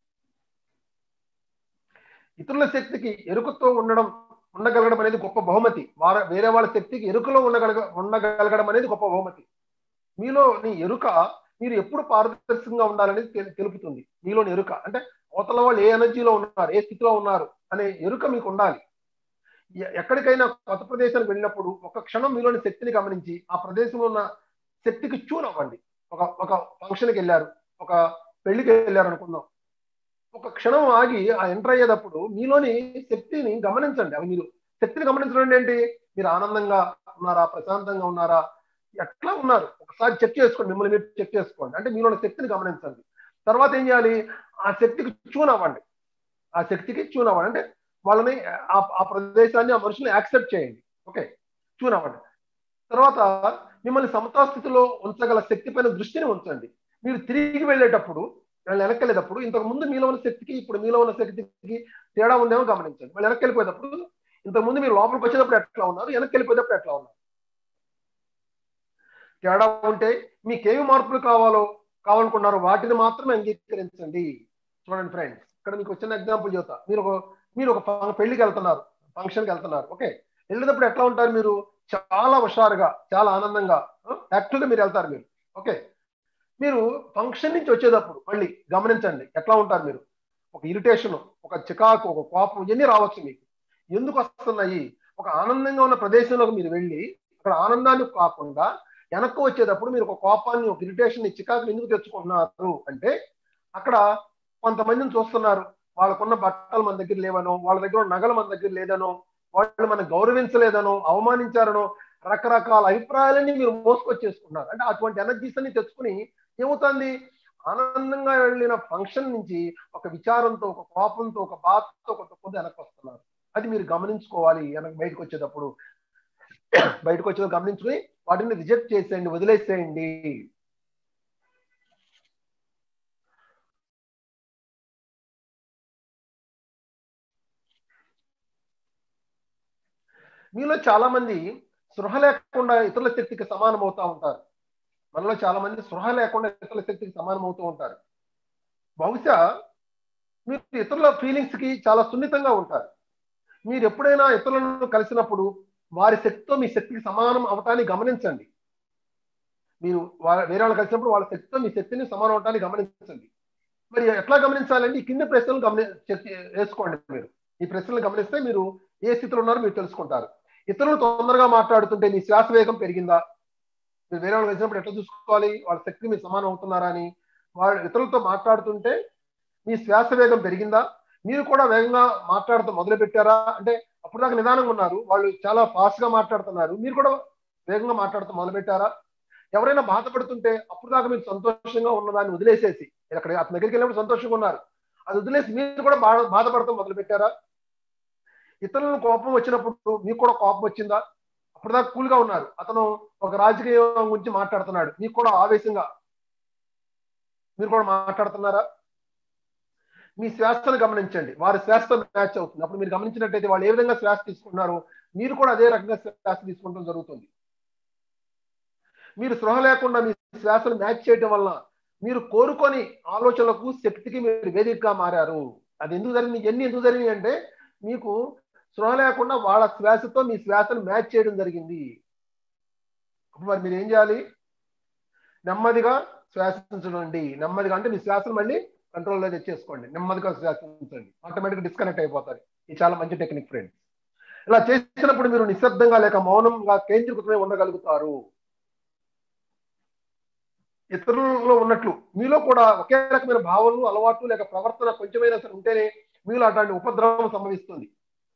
ఇతరుల శక్తికి ఎరుకతో ఉండడం ఉండగలగడం అనేది గొప్ప బహుమతి వార వేరే వాళ్ళ శక్తికి ఎరుకలో ఉండగలగ ఉండగలగడం అనేది గొప్ప బహుమతి మీలో నీ ఎరుక మీరు ఎప్పుడు పారదర్శకంగా ఉండాలనేది తెలుపుతుంది మీలోని ఎరుక అంటే అవతల వాళ్ళు ఏ ఎనర్జీలో ఉన్నారు ఏ స్థితిలో ఉన్నారు అనే ఎరుక మీకు ఉండాలి ఎక్కడికైనా కొత్త ప్రదేశానికి వెళ్ళినప్పుడు ఒక క్షణం మీలోని శక్తిని గమనించి ఆ ప్రదేశంలో ఉన్న శక్తికి చూన్ అవ్వండి ఒక ఒక ఫంక్షన్కి వెళ్ళారు ఒక పెళ్లికి వెళ్ళారు అనుకుందాం ఒక క్షణం ఆగి ఆ ఎంటర్ అయ్యేటప్పుడు మీలోని శక్తిని గమనించండి అవి మీరు శక్తిని గమనించడం ఏంటి మీరు ఆనందంగా ఉన్నారా ప్రశాంతంగా ఉన్నారా ఎట్లా ఉన్నారు ఒకసారి చెక్ చేసుకోండి మిమ్మల్ని మీరు చెక్ చేసుకోండి అంటే మీలోని శక్తిని గమనించండి తర్వాత ఏం చేయాలి ఆ శక్తికి చూన్ అవ్వండి ఆ శక్తికి చూన్ అవ్వండి అంటే వాళ్ళని ఆ ప్రదేశాన్ని ఆ మనుషుల్ని యాక్సెప్ట్ చేయండి ఓకే చూన్ అవ్వండి తర్వాత మిమ్మల్ని సమతా స్థితిలో ఉంచగల శక్తి పైన దృష్టిని ఉంచండి మీరు తిరిగి వెళ్ళేటప్పుడు వాళ్ళు వెనక్కి వెళ్ళేటప్పుడు ఇంతకు ముందు మీలో ఉన్న శక్తికి ఇప్పుడు మీలో ఉన్న శక్తికి తేడా ఉందేమో గమనించండి వాళ్ళు వెనక్కి వెళ్ళిపోయేటప్పుడు ఇంతకు ముందు మీరు లోపలికి వచ్చేటప్పుడు ఎట్లా ఉన్నారు వెనక్కి వెళ్ళిపోయేటప్పుడు ఎట్లా ఉన్నారు తేడా ఉంటే మీకేమి మార్పులు కావాలో కావాలనుకున్నారో వాటిని మాత్రమే అంగీకరించండి చూడండి ఫ్రెండ్స్ ఇక్కడ మీకు వచ్చిన ఎగ్జాంపుల్ చెబుతా మీరు ఒక మీరు ఒక పెళ్లికి వెళ్తున్నారు ఫంక్షన్కి వెళ్తున్నారు ఓకే వెళ్ళేటప్పుడు ఎట్లా ఉంటారు మీరు చాలా హుషారుగా చాలా ఆనందంగా యాక్చువల్గా మీరు వెళ్తారు మీరు ఓకే మీరు ఫంక్షన్ నుంచి వచ్చేటప్పుడు మళ్ళీ గమనించండి ఎట్లా ఉంటారు మీరు ఒక ఇరిటేషన్ ఒక చికాకు ఒక కోపం ఇవన్నీ రావచ్చు మీకు ఎందుకు వస్తున్నాయి ఒక ఆనందంగా ఉన్న ప్రదేశంలోకి మీరు వెళ్ళి అక్కడ ఆనందాన్ని కాకుండా వెనక్కి వచ్చేటప్పుడు మీరు ఒక కోపాన్ని ఒక ఇరిటేషన్ చికాకుని ఎందుకు తెచ్చుకుంటున్నారు అంటే అక్కడ కొంతమందిని చూస్తున్నారు వాళ్ళకున్న బట్టలు మన దగ్గర లేవనో వాళ్ళ దగ్గర నగలు మన దగ్గర లేదనో వాళ్ళు మనం గౌరవించలేదనో అవమానించారనో రకరకాల అభిప్రాయాలన్నీ మీరు మోసుకొచ్చేసుకున్నారు అంటే అటువంటి ఎనర్జీస్ అన్ని తెచ్చుకుని ఏమవుతుంది ఆనందంగా వెళ్ళిన ఫంక్షన్ నుంచి ఒక విచారంతో ఒక కోపంతో ఒక బాధతో ఒక దుఃఖంతో వెనక్కి వస్తున్నారు అది మీరు గమనించుకోవాలి వెనక్కి బయటకు వచ్చేటప్పుడు బయటకు వచ్చేది గమనించుకుని వాటిని రిజెక్ట్ చేసేయండి వదిలేసేయండి మీలో చాలా మంది సృహ లేకుండా ఇతరుల శక్తికి సమానం అవుతా ఉంటారు మనలో చాలా మంది సృహ లేకుండా ఇతరుల శక్తికి సమానం అవుతూ ఉంటారు బహుశా మీరు ఇతరుల ఫీలింగ్స్ కి చాలా సున్నితంగా ఉంటారు మీరు ఎప్పుడైనా ఇతరులను కలిసినప్పుడు వారి శక్తితో మీ శక్తికి సమానం అవటాన్ని గమనించండి మీరు వా- వేరే వాళ్ళు కలిసినప్పుడు వాళ్ళ శక్తితో మీ శక్తిని సమానం అవటాన్ని గమనించండి మరి ఎట్లా గమనించాలండి ఈ కింద ప్రశ్నలు గమని చెక్ వేసుకోండి మీరు ఈ ప్రశ్నలు గమనిస్తే మీరు ఏ స్థితిలో ఉన్నారో మీరు తెలుసుకుంటారు ఇతరులు తొందరగా మాట్లాడుతుంటే మీ శ్వాస వేగం పెరిగిందా మీరు వేరే వాళ్ళు కలిసినప్పుడు ఎట్లా చూసుకోవాలి వాళ్ళ శక్తి మీరు సమానం అవుతున్నారా అని వాళ్ళు ఇతరులతో మాట్లాడుతుంటే మీ శ్వాస వేగం పెరిగిందా మీరు కూడా వేగంగా మాట్లాడుతూ మొదలు పెట్టారా అంటే అప్పుడు దాకా నిదానంగా ఉన్నారు వాళ్ళు చాలా ఫాస్ట్ గా మాట్లాడుతున్నారు మీరు కూడా వేగంగా మాట్లాడుతూ మొదలు పెట్టారా ఎవరైనా బాధపడుతుంటే అప్పుడు దాకా మీరు సంతోషంగా ఉన్నదాన్ని వదిలేసేసి అక్కడ అతని దగ్గరికి వెళ్ళినప్పుడు సంతోషంగా ఉన్నారు అది వదిలేసి మీరు కూడా బాధ బాధపడుతూ మొదలు పెట్టారా ఇతరులను కోపం వచ్చినప్పుడు మీకు కూడా కోపం వచ్చిందా అప్పుడు దాకా కూల్ గా ఉన్నారు అతను ఒక రాజకీయం గురించి మాట్లాడుతున్నాడు మీకు కూడా ఆవేశంగా మీరు కూడా మాట్లాడుతున్నారా మీ శ్వాసను గమనించండి వారి శ్వాసతో మ్యాచ్ అవుతుంది అప్పుడు మీరు గమనించినట్టయితే వాళ్ళు ఏ విధంగా శ్వాస తీసుకున్నారో మీరు కూడా అదే రకంగా శ్వాస తీసుకుంటం జరుగుతుంది మీరు స్పృహ లేకుండా మీ శ్వాసను మ్యాచ్ చేయడం వల్ల మీరు కోరుకొని ఆలోచనలకు శక్తికి మీరు వేదికగా మారారు అది ఎందుకు జరిగింది ఎన్ని ఎందుకు జరిగింది అంటే మీకు స్పృహ లేకుండా వాళ్ళ శ్వాసతో మీ శ్వాసను మ్యాచ్ చేయడం జరిగింది అప్పుడు మరి మీరు ఏం చేయాలి నెమ్మదిగా శ్వాసించండి నెమ్మదిగా అంటే మీ శ్వాసను మళ్ళీ కంట్రోల్లో తెచ్చేసుకోండి నెమ్మదిగా శ్వాసించండి ఆటోమేటిక్ డిస్కనెక్ట్ అయిపోతారు ఇది చాలా మంచి టెక్నిక్ ఫ్రెండ్స్ ఇలా చేసినప్పుడు మీరు నిశ్శబ్దంగా లేక మౌనంగా కేంద్రీకృతమై ఉండగలుగుతారు ఇతరులలో ఉన్నట్లు మీలో కూడా ఒకే రకమైన భావనలు అలవాట్లు లేక ప్రవర్తన కొంచెమైనా సరే ఉంటేనే మీలో అటువంటి ఉపద్రవం సంభవిస్తుంది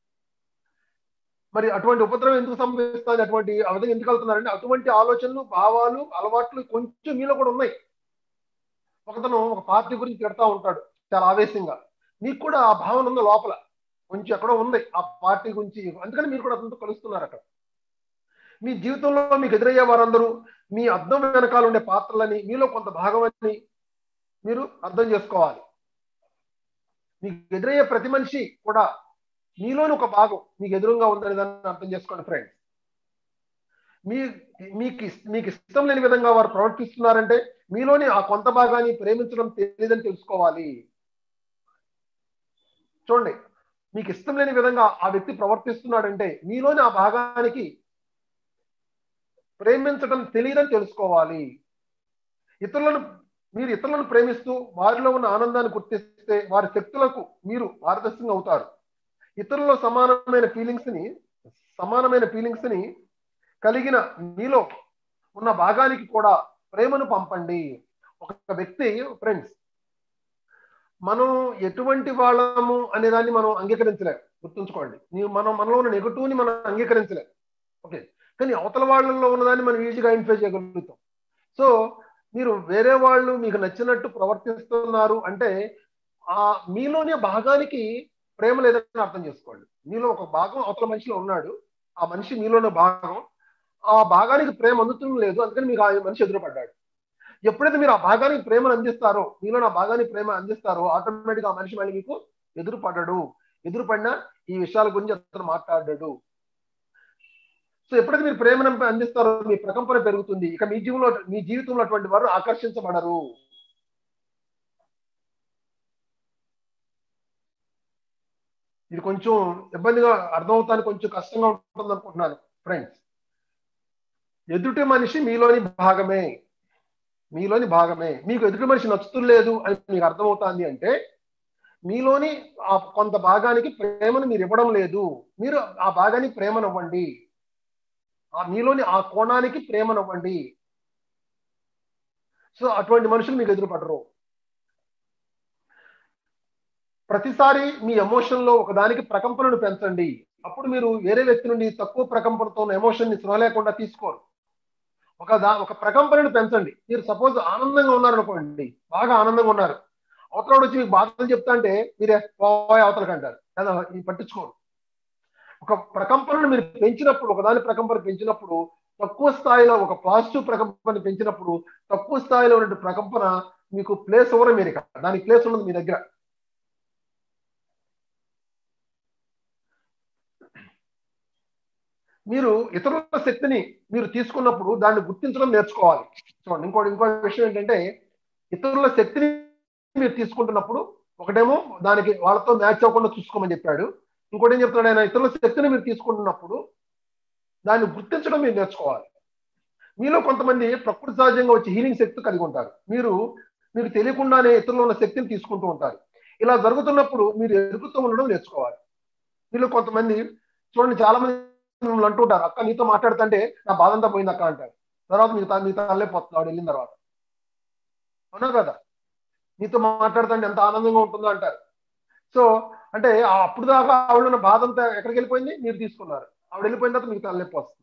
మరి అటువంటి ఉపద్రవం ఎందుకు సంభవిస్తుంది అటువంటి ఆ విధంగా ఎందుకు వెళ్తున్నారంటే అటువంటి ఆలోచనలు భావాలు అలవాట్లు కొంచెం మీలో కూడా ఉన్నాయి ఒకతను ఒక పార్టీ గురించి తిడతా ఉంటాడు చాలా ఆవేశంగా మీకు కూడా ఆ భావన ఉంది లోపల కొంచెం ఎక్కడో ఉంది ఆ పార్టీ గురించి అందుకని మీరు కూడా అతనితో కలుస్తున్నారు అక్కడ మీ జీవితంలో మీకు ఎదురయ్యే వారందరూ మీ అర్థం వెనకాల ఉండే పాత్రలని మీలో కొంత భాగం అని మీరు అర్థం చేసుకోవాలి మీకు ఎదురయ్యే ప్రతి మనిషి కూడా మీలోని ఒక భాగం మీకు ఎదురుగా ఉందనే దాన్ని అర్థం చేసుకోండి ఫ్రెండ్స్ మీ మీకు ఇస్- మీకు ఇష్టం లేని విధంగా వారు ప్రవర్తిస్తున్నారంటే మీలోని ఆ కొంత భాగాన్ని ప్రేమించడం తెలియదని తెలుసుకోవాలి చూడండి మీకు ఇష్టం లేని విధంగా ఆ వ్యక్తి ప్రవర్తిస్తున్నాడంటే మీలోని ఆ భాగానికి ప్రేమించడం తెలియదని తెలుసుకోవాలి ఇతరులను మీరు ఇతరులను ప్రేమిస్తూ వారిలో ఉన్న ఆనందాన్ని గుర్తిస్తే వారి శక్తులకు మీరు మార్గదర్శకంగా అవుతారు ఇతరులలో సమానమైన ఫీలింగ్స్ ని సమానమైన ఫీలింగ్స్ ని కలిగిన మీలో ఉన్న భాగానికి కూడా ప్రేమను పంపండి ఒక వ్యక్తి ఫ్రెండ్స్ మనం ఎటువంటి వాళ్ళము అనే దాన్ని మనం అంగీకరించలేం గుర్తుంచుకోండి నీవు మనం మనలో ఉన్న నెగటివ్ని మనం అంగీకరించలేం ఓకే కానీ అవతల వాళ్ళలో ఉన్నదాన్ని మనం ఈజీగా ఐడెంటిఫై చేయగలుగుతాం సో మీరు వేరే వాళ్ళు మీకు నచ్చినట్టు ప్రవర్తిస్తున్నారు అంటే ఆ మీలోనే భాగానికి ప్రేమ లేదని అర్థం చేసుకోండి మీలో ఒక భాగం అవతల మనిషిలో ఉన్నాడు ఆ మనిషి మీలోనే భాగం ఆ భాగానికి ప్రేమ అందుతుంది లేదు అందుకని మీకు ఆ మనిషి ఎదురుపడ్డాడు ఎప్పుడైతే మీరు ఆ భాగానికి ప్రేమను అందిస్తారో మీలో నా భాగానికి ప్రేమ అందిస్తారో ఆటోమేటిక్ ఆ మనిషి మళ్ళీ మీకు ఎదురుపడ్డాడు ఎదురుపడినా ఈ విషయాల గురించి అతను మాట్లాడాడు సో ఎప్పుడైతే మీరు ప్రేమను అందిస్తారో మీ ప్రకంపన పెరుగుతుంది ఇక మీ జీవితంలో మీ జీవితంలో అటువంటి వారు ఆకర్షించబడరు ఇది కొంచెం ఇబ్బందిగా అర్థమవుతానికి కొంచెం కష్టంగా ఉంటుంది అనుకుంటున్నాను ఫ్రెండ్స్ ఎదుటి మనిషి మీలోని భాగమే మీలోని భాగమే మీకు ఎదుటి మనిషి నచ్చుతులేదు అని మీకు అర్థమవుతుంది అంటే మీలోని ఆ కొంత భాగానికి ప్రేమను మీరు ఇవ్వడం లేదు మీరు ఆ భాగానికి ప్రేమనివ్వండి ఆ మీలోని ఆ కోణానికి ప్రేమనివ్వండి సో అటువంటి మనుషులు మీకు ఎదురుపడరు ప్రతిసారి మీ ఎమోషన్ లో ఒకదానికి ప్రకంపనను పెంచండి అప్పుడు మీరు వేరే వ్యక్తి నుండి తక్కువ ప్రకంపనతో ఉన్న ఎమోషన్ ని స్పృహ లేకుండా తీసుకోరు ఒక దా ఒక ప్రకంపనను పెంచండి మీరు సపోజ్ ఆనందంగా ఉన్నారనుకోండి బాగా ఆనందంగా ఉన్నారు అవతల వచ్చి మీకు బాధలు చెప్తా అంటే మీరే పోయే అవతలకి అంటారు కదా ఇది పట్టించుకోరు ఒక ప్రకంపనను మీరు పెంచినప్పుడు ఒకదాని ప్రకంపన పెంచినప్పుడు తక్కువ స్థాయిలో ఒక పాజిటివ్ ప్రకంపన పెంచినప్పుడు తక్కువ స్థాయిలో ఉన్న ప్రకంపన మీకు ప్లేస్ ఎవరు మీరు ఇక్కడ దానికి ప్లేస్ ఉన్నది మీ దగ్గర మీరు ఇతరుల శక్తిని మీరు తీసుకున్నప్పుడు దాన్ని గుర్తించడం నేర్చుకోవాలి చూడండి ఇంకోటి ఇంకో విషయం ఏంటంటే ఇతరుల శక్తిని మీరు తీసుకుంటున్నప్పుడు ఒకటేమో దానికి వాళ్ళతో మ్యాచ్ అవ్వకుండా చూసుకోమని చెప్పాడు ఇంకోటి ఏం చెప్తున్నాడు ఆయన ఇతరుల శక్తిని మీరు తీసుకుంటున్నప్పుడు దాన్ని గుర్తించడం మీరు నేర్చుకోవాలి మీలో కొంతమంది ప్రకృతి సహజంగా వచ్చి హీలింగ్ శక్తి కలిగి ఉంటారు మీరు మీకు తెలియకుండానే ఇతరులు ఉన్న శక్తిని తీసుకుంటూ ఉంటారు ఇలా జరుగుతున్నప్పుడు మీరు ఎదుగుతూ ఉండడం నేర్చుకోవాలి మీలో కొంతమంది చూడండి చాలా మంది మిమ్మల్ని అంటుంటారు అక్క నీతో మాట్లాడుతుంటే నా బాధ అంతా పోయింది అక్క అంటారు తర్వాత మీకు మీ తల్లే పోతున్నాడు వెళ్ళిన తర్వాత అవునా కదా నీతో మాట్లాడుతుంటే ఎంత ఆనందంగా ఉంటుందో అంటారు సో అంటే అప్పుడు దాకా ఆవిడ ఉన్న బాధ అంతా ఎక్కడికి వెళ్ళిపోయింది మీరు తీసుకున్నారు ఆవిడ వెళ్ళిపోయిన తర్వాత మీకు తలనొప్పి వస్తుంది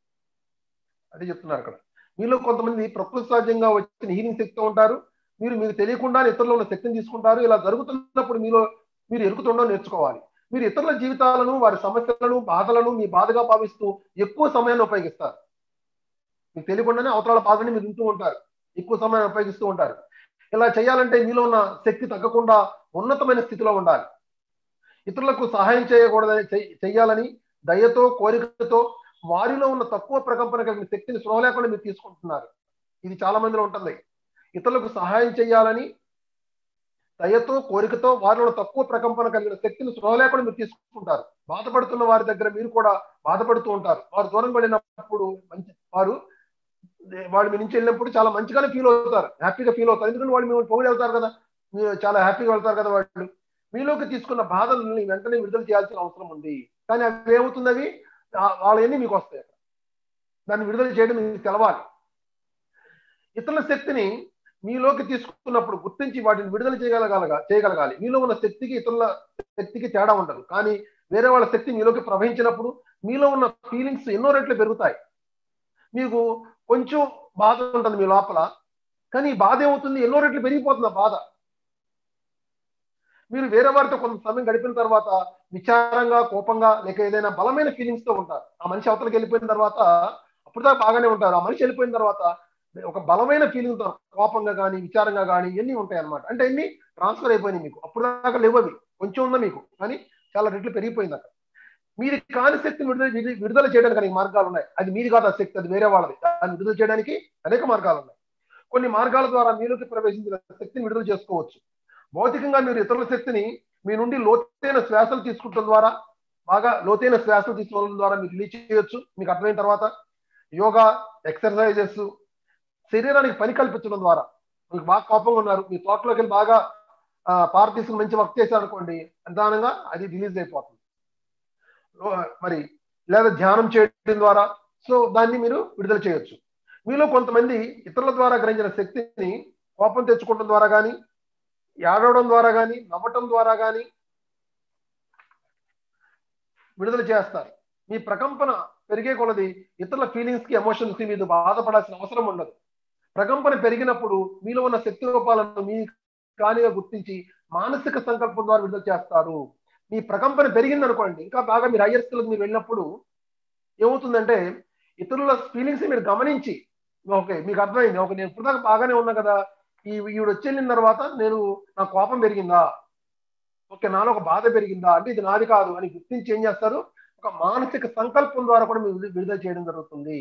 అదే చెప్తున్నారు అక్కడ మీలో కొంతమంది ప్రకృతి సహజంగా వచ్చిన హీలింగ్ శక్తితో ఉంటారు మీరు మీకు తెలియకుండా ఇతరులు ఉన్న శక్తిని తీసుకుంటారు ఇలా జరుగుతున్నప్పుడు మీలో మీరు ఎరుకుతుండడం నేర్చుకోవాలి మీరు ఇతరుల జీవితాలను వారి సమస్యలను బాధలను మీ బాధగా భావిస్తూ ఎక్కువ సమయాన్ని ఉపయోగిస్తారు మీకు తెలియకుండానే అవతరాల బాధని మీరు వింటూ ఉంటారు ఎక్కువ సమయాన్ని ఉపయోగిస్తూ ఉంటారు ఇలా చేయాలంటే మీలో ఉన్న శక్తి తగ్గకుండా ఉన్నతమైన స్థితిలో ఉండాలి ఇతరులకు సహాయం చేయకూడదని చెయ్యాలని దయతో కోరికతో వారిలో ఉన్న తక్కువ ప్రకంపన కలిగిన శక్తిని స్పృహ లేకుండా మీరు తీసుకుంటున్నారు ఇది చాలా మందిలో ఉంటుంది ఇతరులకు సహాయం చేయాలని దయతో కోరికతో వారిలో తక్కువ ప్రకంపన కలిగిన శక్తిని స్పృహ లేకుండా మీరు తీసుకుంటారు బాధపడుతున్న వారి దగ్గర మీరు కూడా బాధపడుతూ ఉంటారు వారు దూరం పడినప్పుడు మంచి వారు వాడు మీ నుంచి వెళ్ళినప్పుడు చాలా మంచిగానే ఫీల్ అవుతారు హ్యాపీగా ఫీల్ అవుతారు ఎందుకంటే వాళ్ళు మిమ్మల్ని పొగిడి వెళ్తారు కదా మీరు చాలా హ్యాపీగా వెళ్తారు కదా వాళ్ళు మీలోకి తీసుకున్న బాధలని వెంటనే విడుదల చేయాల్సిన అవసరం ఉంది కానీ అవి ఏమవుతుంది అవి వాళ్ళన్నీ మీకు వస్తాయి దాన్ని విడుదల చేయడం మీకు తెలవాలి ఇతరుల శక్తిని మీలోకి తీసుకున్నప్పుడు గుర్తించి వాటిని విడుదల చేయగలగాలగా చేయగలగాలి మీలో ఉన్న శక్తికి ఇతరుల శక్తికి తేడా ఉండదు కానీ వేరే వాళ్ళ శక్తి మీలోకి ప్రవహించినప్పుడు మీలో ఉన్న ఫీలింగ్స్ ఎన్నో రెట్లు పెరుగుతాయి మీకు కొంచెం బాధ ఉంటుంది మీ లోపల కానీ ఈ బాధ ఏమవుతుంది ఎన్నో రెట్లు పెరిగిపోతుంది ఆ బాధ మీరు వేరే వారితో కొంత సమయం గడిపిన తర్వాత విచారంగా కోపంగా లేక ఏదైనా బలమైన ఫీలింగ్స్ తో ఉంటారు ఆ మనిషి అవతలకి వెళ్ళిపోయిన తర్వాత అప్పుడు దాకా బాగానే ఉంటారు ఆ మనిషి వెళ్ళిపోయిన తర్వాత ఒక బలమైన ఫీలింగ్ తో కోపంగా కానీ విచారంగా కానీ ఇవన్నీ ఉంటాయి అనమాట అంటే ఇన్ని ట్రాన్స్ఫర్ అయిపోయినాయి మీకు అప్పుడు దాకా లేవు అవి కొంచెం ఉందా మీకు కానీ చాలా రెట్లు పెరిగిపోయింది అక్కడ మీరు కాని శక్తిని విడుదల విడుదల చేయడానికి అనేక మార్గాలు ఉన్నాయి అది మీది కాదు ఆ శక్తి అది వేరే వాళ్ళది దాన్ని విడుదల చేయడానికి అనేక మార్గాలు ఉన్నాయి కొన్ని మార్గాల ద్వారా మీలోకి ప్రవేశించిన శక్తిని విడుదల చేసుకోవచ్చు భౌతికంగా మీరు ఇతరుల శక్తిని మీ నుండి లోతైన శ్వాసలు తీసుకుంటం ద్వారా బాగా లోతైన శ్వాసలు తీసుకోవడం ద్వారా మీరు రిలీజ్ చేయొచ్చు మీకు అర్థమైన తర్వాత యోగా ఎక్సర్సైజెస్ శరీరానికి పని కల్పించడం ద్వారా మీకు బాగా కోపంగా ఉన్నారు మీ తోటలోకి వెళ్ళి బాగా పార తీసుకుని మంచి వర్క్ చేశారనుకోండి నిదానంగా అది రిలీజ్ అయిపోతుంది మరి లేదా ధ్యానం చేయడం ద్వారా సో దాన్ని మీరు విడుదల చేయొచ్చు మీలో కొంతమంది ఇతరుల ద్వారా గ్రహించిన శక్తిని కోపం తెచ్చుకోవడం ద్వారా కానీ ఏడవడం ద్వారా కానీ నవ్వటం ద్వారా కానీ విడుదల చేస్తారు మీ ప్రకంపన పెరిగే కొలది ఇతరుల ఫీలింగ్స్ కి ఎమోషన్స్ కి మీరు బాధపడాల్సిన అవసరం ఉండదు ప్రకంపన పెరిగినప్పుడు మీలో ఉన్న శక్తి రూపాలను మీ కానిగా గుర్తించి మానసిక సంకల్పం ద్వారా విడుదల చేస్తారు మీ ప్రకంపన పెరిగింది అనుకోండి ఇంకా బాగా మీరు హయ్యర్ స్కిల్ మీరు వెళ్ళినప్పుడు ఏమవుతుందంటే ఇతరుల ఫీలింగ్స్ మీరు గమనించి ఓకే మీకు అర్థమైంది ఓకే నేను ఇప్పుడు దాకా బాగానే ఉన్నా కదా ఈ ఈవిడ వచ్చి వెళ్ళిన తర్వాత నేను నా కోపం పెరిగిందా ఓకే నాలో ఒక బాధ పెరిగిందా అంటే ఇది నాది కాదు అని గుర్తించి ఏం చేస్తారు ఒక మానసిక సంకల్పం ద్వారా కూడా మీరు విడుదల చేయడం జరుగుతుంది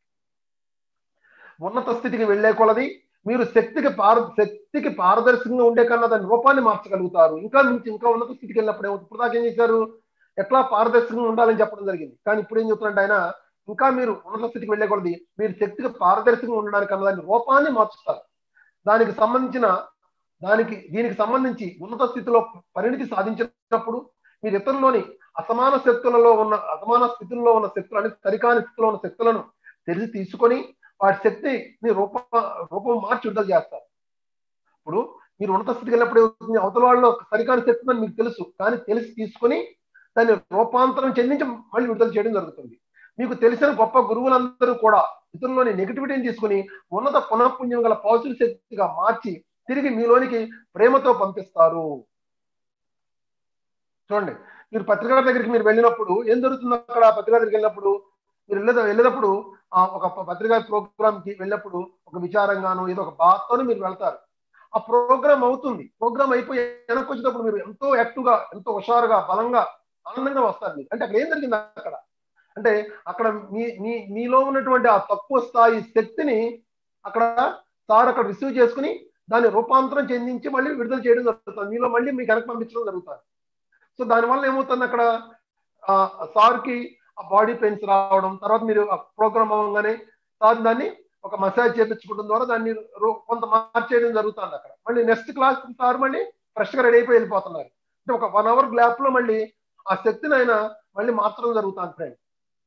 ఉన్నత స్థితికి వెళ్లే కొలది మీరు శక్తికి పార శక్తికి పారదర్శకంగా ఉండే కన్నా దాని రూపాన్ని మార్చగలుగుతారు ఇంకా నుంచి ఇంకా ఉన్నత స్థితికి వెళ్ళినప్పుడు ఏమవుతుంది ఇప్పుడు దాకా ఏం చేశారు ఎట్లా పారదర్శకంగా ఉండాలని చెప్పడం జరిగింది కానీ ఇప్పుడు ఏం చెప్తున్నట్టు ఆయన ఇంకా మీరు ఉన్నత స్థితికి వెళ్లే కొలది మీరు శక్తికి పారదర్శకంగా ఉండడానికి అన్న దాని రూపాన్ని మార్చుతారు దానికి సంబంధించిన దానికి దీనికి సంబంధించి ఉన్నత స్థితిలో పరిణితి సాధించినప్పుడు మీరు ఇతరులోని అసమాన శక్తులలో ఉన్న అసమాన స్థితుల్లో ఉన్న శక్తులు అంటే సరికాని స్థితిలో ఉన్న శక్తులను తెలిసి తీసుకొని వాటి శక్తిని రూప రూపం మార్చి విడుదల చేస్తారు ఇప్పుడు మీరు ఉన్నత స్థితికి వెళ్ళినప్పుడు ఏమవుతుంది అవతల వాళ్ళలో సరికాని శక్తి అని మీకు తెలుసు కానీ తెలిసి తీసుకొని దాన్ని రూపాంతరం చెందించి మళ్ళీ విడుదల చేయడం జరుగుతుంది మీకు తెలిసిన గొప్ప గురువులందరూ కూడా ఇతరులోని నెగిటివిటీని తీసుకుని ఉన్నత పునఃపుణ్యం గల పాజిటివ్ శక్తిగా మార్చి తిరిగి మీలోనికి ప్రేమతో పంపిస్తారు చూడండి మీరు పత్రికా దగ్గరికి మీరు వెళ్ళినప్పుడు ఏం జరుగుతుంది అక్కడ పత్రికా దగ్గరికి వెళ్ళినప్పుడు మీరు వెళ్ళే వెళ్ళేటప్పుడు ఆ ఒక పత్రికా ప్రోగ్రామ్ కి వెళ్ళినప్పుడు ఒక విచారంగాను ఏదో ఒక బాధతోనే మీరు వెళ్తారు ఆ ప్రోగ్రామ్ అవుతుంది ప్రోగ్రామ్ అయిపోయి వెనక్కి వచ్చేటప్పుడు మీరు ఎంతో యాక్టివ్ గా ఎంతో హుషారుగా బలంగా ఆనందంగా వస్తారు మీరు అంటే అక్కడ ఏం జరిగింది అక్కడ అంటే అక్కడ మీ మీ మీలో ఉన్నటువంటి ఆ తక్కువ స్థాయి శక్తిని అక్కడ సార్ అక్కడ రిసీవ్ చేసుకుని దాన్ని రూపాంతరం చెందించి మళ్ళీ విడుదల చేయడం జరుగుతుంది మీలో మళ్ళీ మీకు వెనక్కి పంపించడం జరుగుతుంది సో దానివల్ల ఏమవుతుంది అక్కడ సార్కి ఆ బాడీ పెయిన్స్ రావడం తర్వాత మీరు ప్రోగ్రామ్ అవ్వగానే సార్ దాన్ని ఒక మసాజ్ చేపించుకోవడం ద్వారా దాన్ని కొంత మార్చేయడం జరుగుతుంది అక్కడ మళ్ళీ నెక్స్ట్ క్లాస్ సార్ మళ్ళీ ఫ్రెష్ గా రెడీ అయిపోయి వెళ్ళిపోతున్నారు అంటే ఒక వన్ అవర్ గ్యాప్ లో మళ్ళీ ఆ శక్తిని ఆయన మళ్ళీ మార్చడం జరుగుతుంది ఫ్రెండ్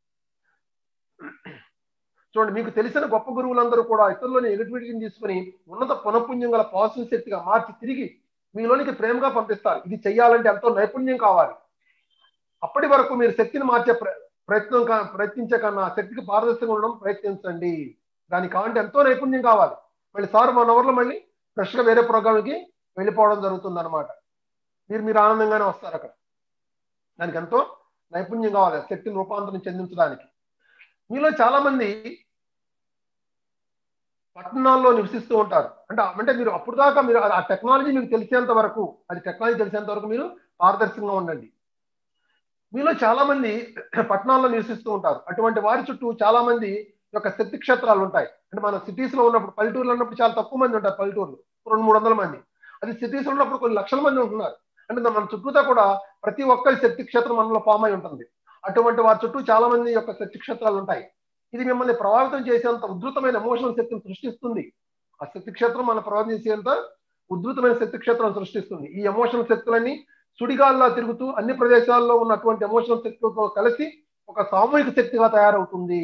చూడండి మీకు తెలిసిన గొప్ప గురువులందరూ కూడా ఇతరులని ఎగటివిటిని తీసుకుని ఉన్నత పునఃపుణ్యం గల పాజిటివ్ శక్తిగా మార్చి తిరిగి మీలోనికి ప్రేమగా పంపిస్తారు ఇది చెయ్యాలంటే ఎంతో నైపుణ్యం కావాలి అప్పటి వరకు మీరు శక్తిని మార్చే ప్రయత్నం ప్రయత్నించే కన్నా శక్తికి పారదర్శకంగా ఉండడం ప్రయత్నించండి దానికి కావాలంటే ఎంతో నైపుణ్యం కావాలి మళ్ళీ సార్ వన్ అవర్లో మళ్ళీ ఫ్రెష్గా వేరే ప్రోగ్రామ్కి వెళ్ళిపోవడం జరుగుతుంది అనమాట మీరు మీరు ఆనందంగానే వస్తారు అక్కడ దానికి ఎంతో నైపుణ్యం కావాలి శక్తిని రూపాంతరం చెందించడానికి మీలో చాలా మంది పట్టణాల్లో నివసిస్తూ ఉంటారు అంటే అంటే మీరు అప్పుడు దాకా మీరు ఆ టెక్నాలజీ మీకు తెలిసేంత వరకు అది టెక్నాలజీ తెలిసేంత వరకు మీరు పారదర్శకంగా ఉండండి మీలో చాలా మంది పట్టణాల్లో నివసిస్తూ ఉంటారు అటువంటి వారి చుట్టూ చాలా మంది యొక్క శక్తి క్షేత్రాలు ఉంటాయి అంటే మన సిటీస్ లో ఉన్నప్పుడు పల్లెటూరులో ఉన్నప్పుడు చాలా తక్కువ మంది ఉంటారు పల్లెటూరులో రెండు మూడు వందల మంది అది సిటీస్ లో ఉన్నప్పుడు కొన్ని లక్షల మంది ఉంటున్నారు అంటే మన చుట్టూతా కూడా ప్రతి ఒక్కరి శక్తి క్షేత్రం మనలో ఫామ్ అయి ఉంటుంది అటువంటి వారి చుట్టూ చాలా మంది యొక్క శక్తి క్షేత్రాలు ఉంటాయి ఇది మిమ్మల్ని ప్రభావితం చేసేంత ఉధృతమైన ఎమోషనల్ శక్తిని సృష్టిస్తుంది ఆ శక్తి క్షేత్రం మన ప్రభావితం చేసేంత ఉధృతమైన శక్తి క్షేత్రం సృష్టిస్తుంది ఈ ఎమోషనల్ శక్తులన్నీ సుడిగాల్లో తిరుగుతూ అన్ని ప్రదేశాల్లో ఉన్నటువంటి ఎమోషనల్ శక్తులతో కలిసి ఒక సామూహిక శక్తిగా తయారవుతుంది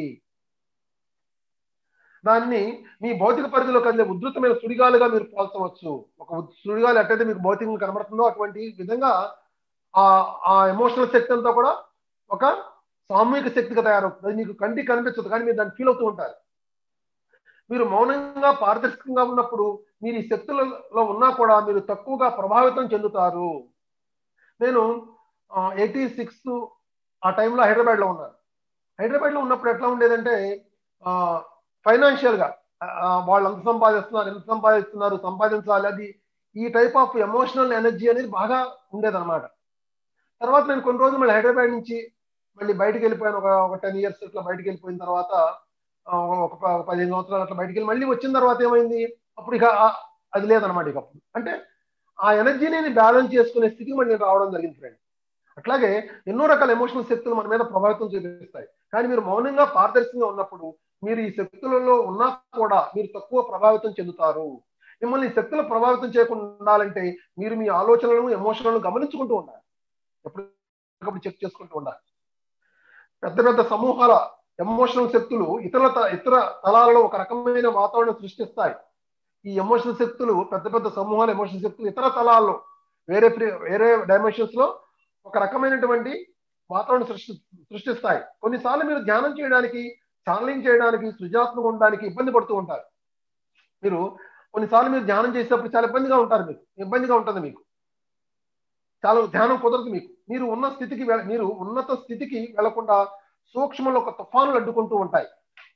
దాన్ని మీ భౌతిక పరిధిలో కందే ఉధృతమైన సుడిగాలుగా మీరు పోల్చవచ్చు ఒక సుడిగాలు ఎట్టయితే మీకు భౌతికంగా కనబడుతుందో అటువంటి విధంగా ఆ ఆ ఎమోషనల్ శక్తి అంతా కూడా ఒక సామూహిక శక్తిగా తయారవుతుంది అది మీకు కంటికి కనిపించదు కానీ మీరు దాన్ని ఫీల్ అవుతూ ఉంటారు మీరు మౌనంగా పారదర్శకంగా ఉన్నప్పుడు మీరు ఈ శక్తులలో ఉన్నా కూడా మీరు తక్కువగా ప్రభావితం చెందుతారు నేను ఎయిటీ సిక్స్ ఆ టైంలో హైదరాబాద్లో ఉన్నాను హైదరాబాద్లో ఉన్నప్పుడు ఎట్లా ఉండేదంటే ఫైనాన్షియల్ గా వాళ్ళు ఎంత సంపాదిస్తున్నారు ఎంత సంపాదిస్తున్నారు సంపాదించాలి అది ఈ టైప్ ఆఫ్ ఎమోషనల్ ఎనర్జీ అనేది బాగా ఉండేదన్నమాట తర్వాత నేను కొన్ని రోజులు మళ్ళీ హైదరాబాద్ నుంచి మళ్ళీ బయటకు వెళ్ళిపోయాను ఒక ఒక టెన్ ఇయర్స్ ఇట్లా బయటకు వెళ్ళిపోయిన తర్వాత ఒక పదిహేను సంవత్సరాలు అట్లా బయటకు వెళ్ళి మళ్ళీ వచ్చిన తర్వాత ఏమైంది అప్పుడు ఇక అది లేదనమాట ఇక అప్పుడు అంటే ఆ ఎనర్జీని బ్యాలెన్స్ చేసుకునే స్థితికి మళ్ళీ రావడం జరిగింది ఫ్రెండ్ అట్లాగే ఎన్నో రకాల ఎమోషనల్ శక్తులు మన మీద ప్రభావితం చూపిస్తాయి కానీ మీరు మౌనంగా పారదర్శకంగా ఉన్నప్పుడు మీరు ఈ శక్తులలో ఉన్నా కూడా మీరు తక్కువ ప్రభావితం చెందుతారు మిమ్మల్ని ఈ శక్తులు ప్రభావితం చేయకుండా ఉండాలంటే మీరు మీ ఆలోచనలను ఎమోషన్లను గమనించుకుంటూ ఉండాలి ఎప్పటికప్పుడు చెక్ చేసుకుంటూ ఉండాలి పెద్ద పెద్ద సమూహాల ఎమోషనల్ శక్తులు ఇతర ఇతర తలాలలో ఒక రకమైన వాతావరణం సృష్టిస్తాయి ఈ ఎమోషనల్ శక్తులు పెద్ద పెద్ద సమూహాల ఎమోషనల్ శక్తులు ఇతర తలాల్లో వేరే వేరే డైమెన్షన్స్ లో ఒక రకమైనటువంటి వాతావరణం సృష్టి సృష్టిస్తాయి కొన్నిసార్లు మీరు ధ్యానం చేయడానికి ఛానలింగ్ చేయడానికి సృజనాత్మక ఉండడానికి ఇబ్బంది పడుతూ ఉంటారు మీరు కొన్నిసార్లు మీరు ధ్యానం చేసేటప్పుడు చాలా ఇబ్బందిగా ఉంటారు మీకు ఇబ్బందిగా ఉంటుంది మీకు చాలా ధ్యానం కుదరదు మీకు మీరు ఉన్న స్థితికి మీరు ఉన్నత స్థితికి వెళ్లకుండా సూక్ష్మలో ఒక తుఫానులు అడ్డుకుంటూ ఉంటాయి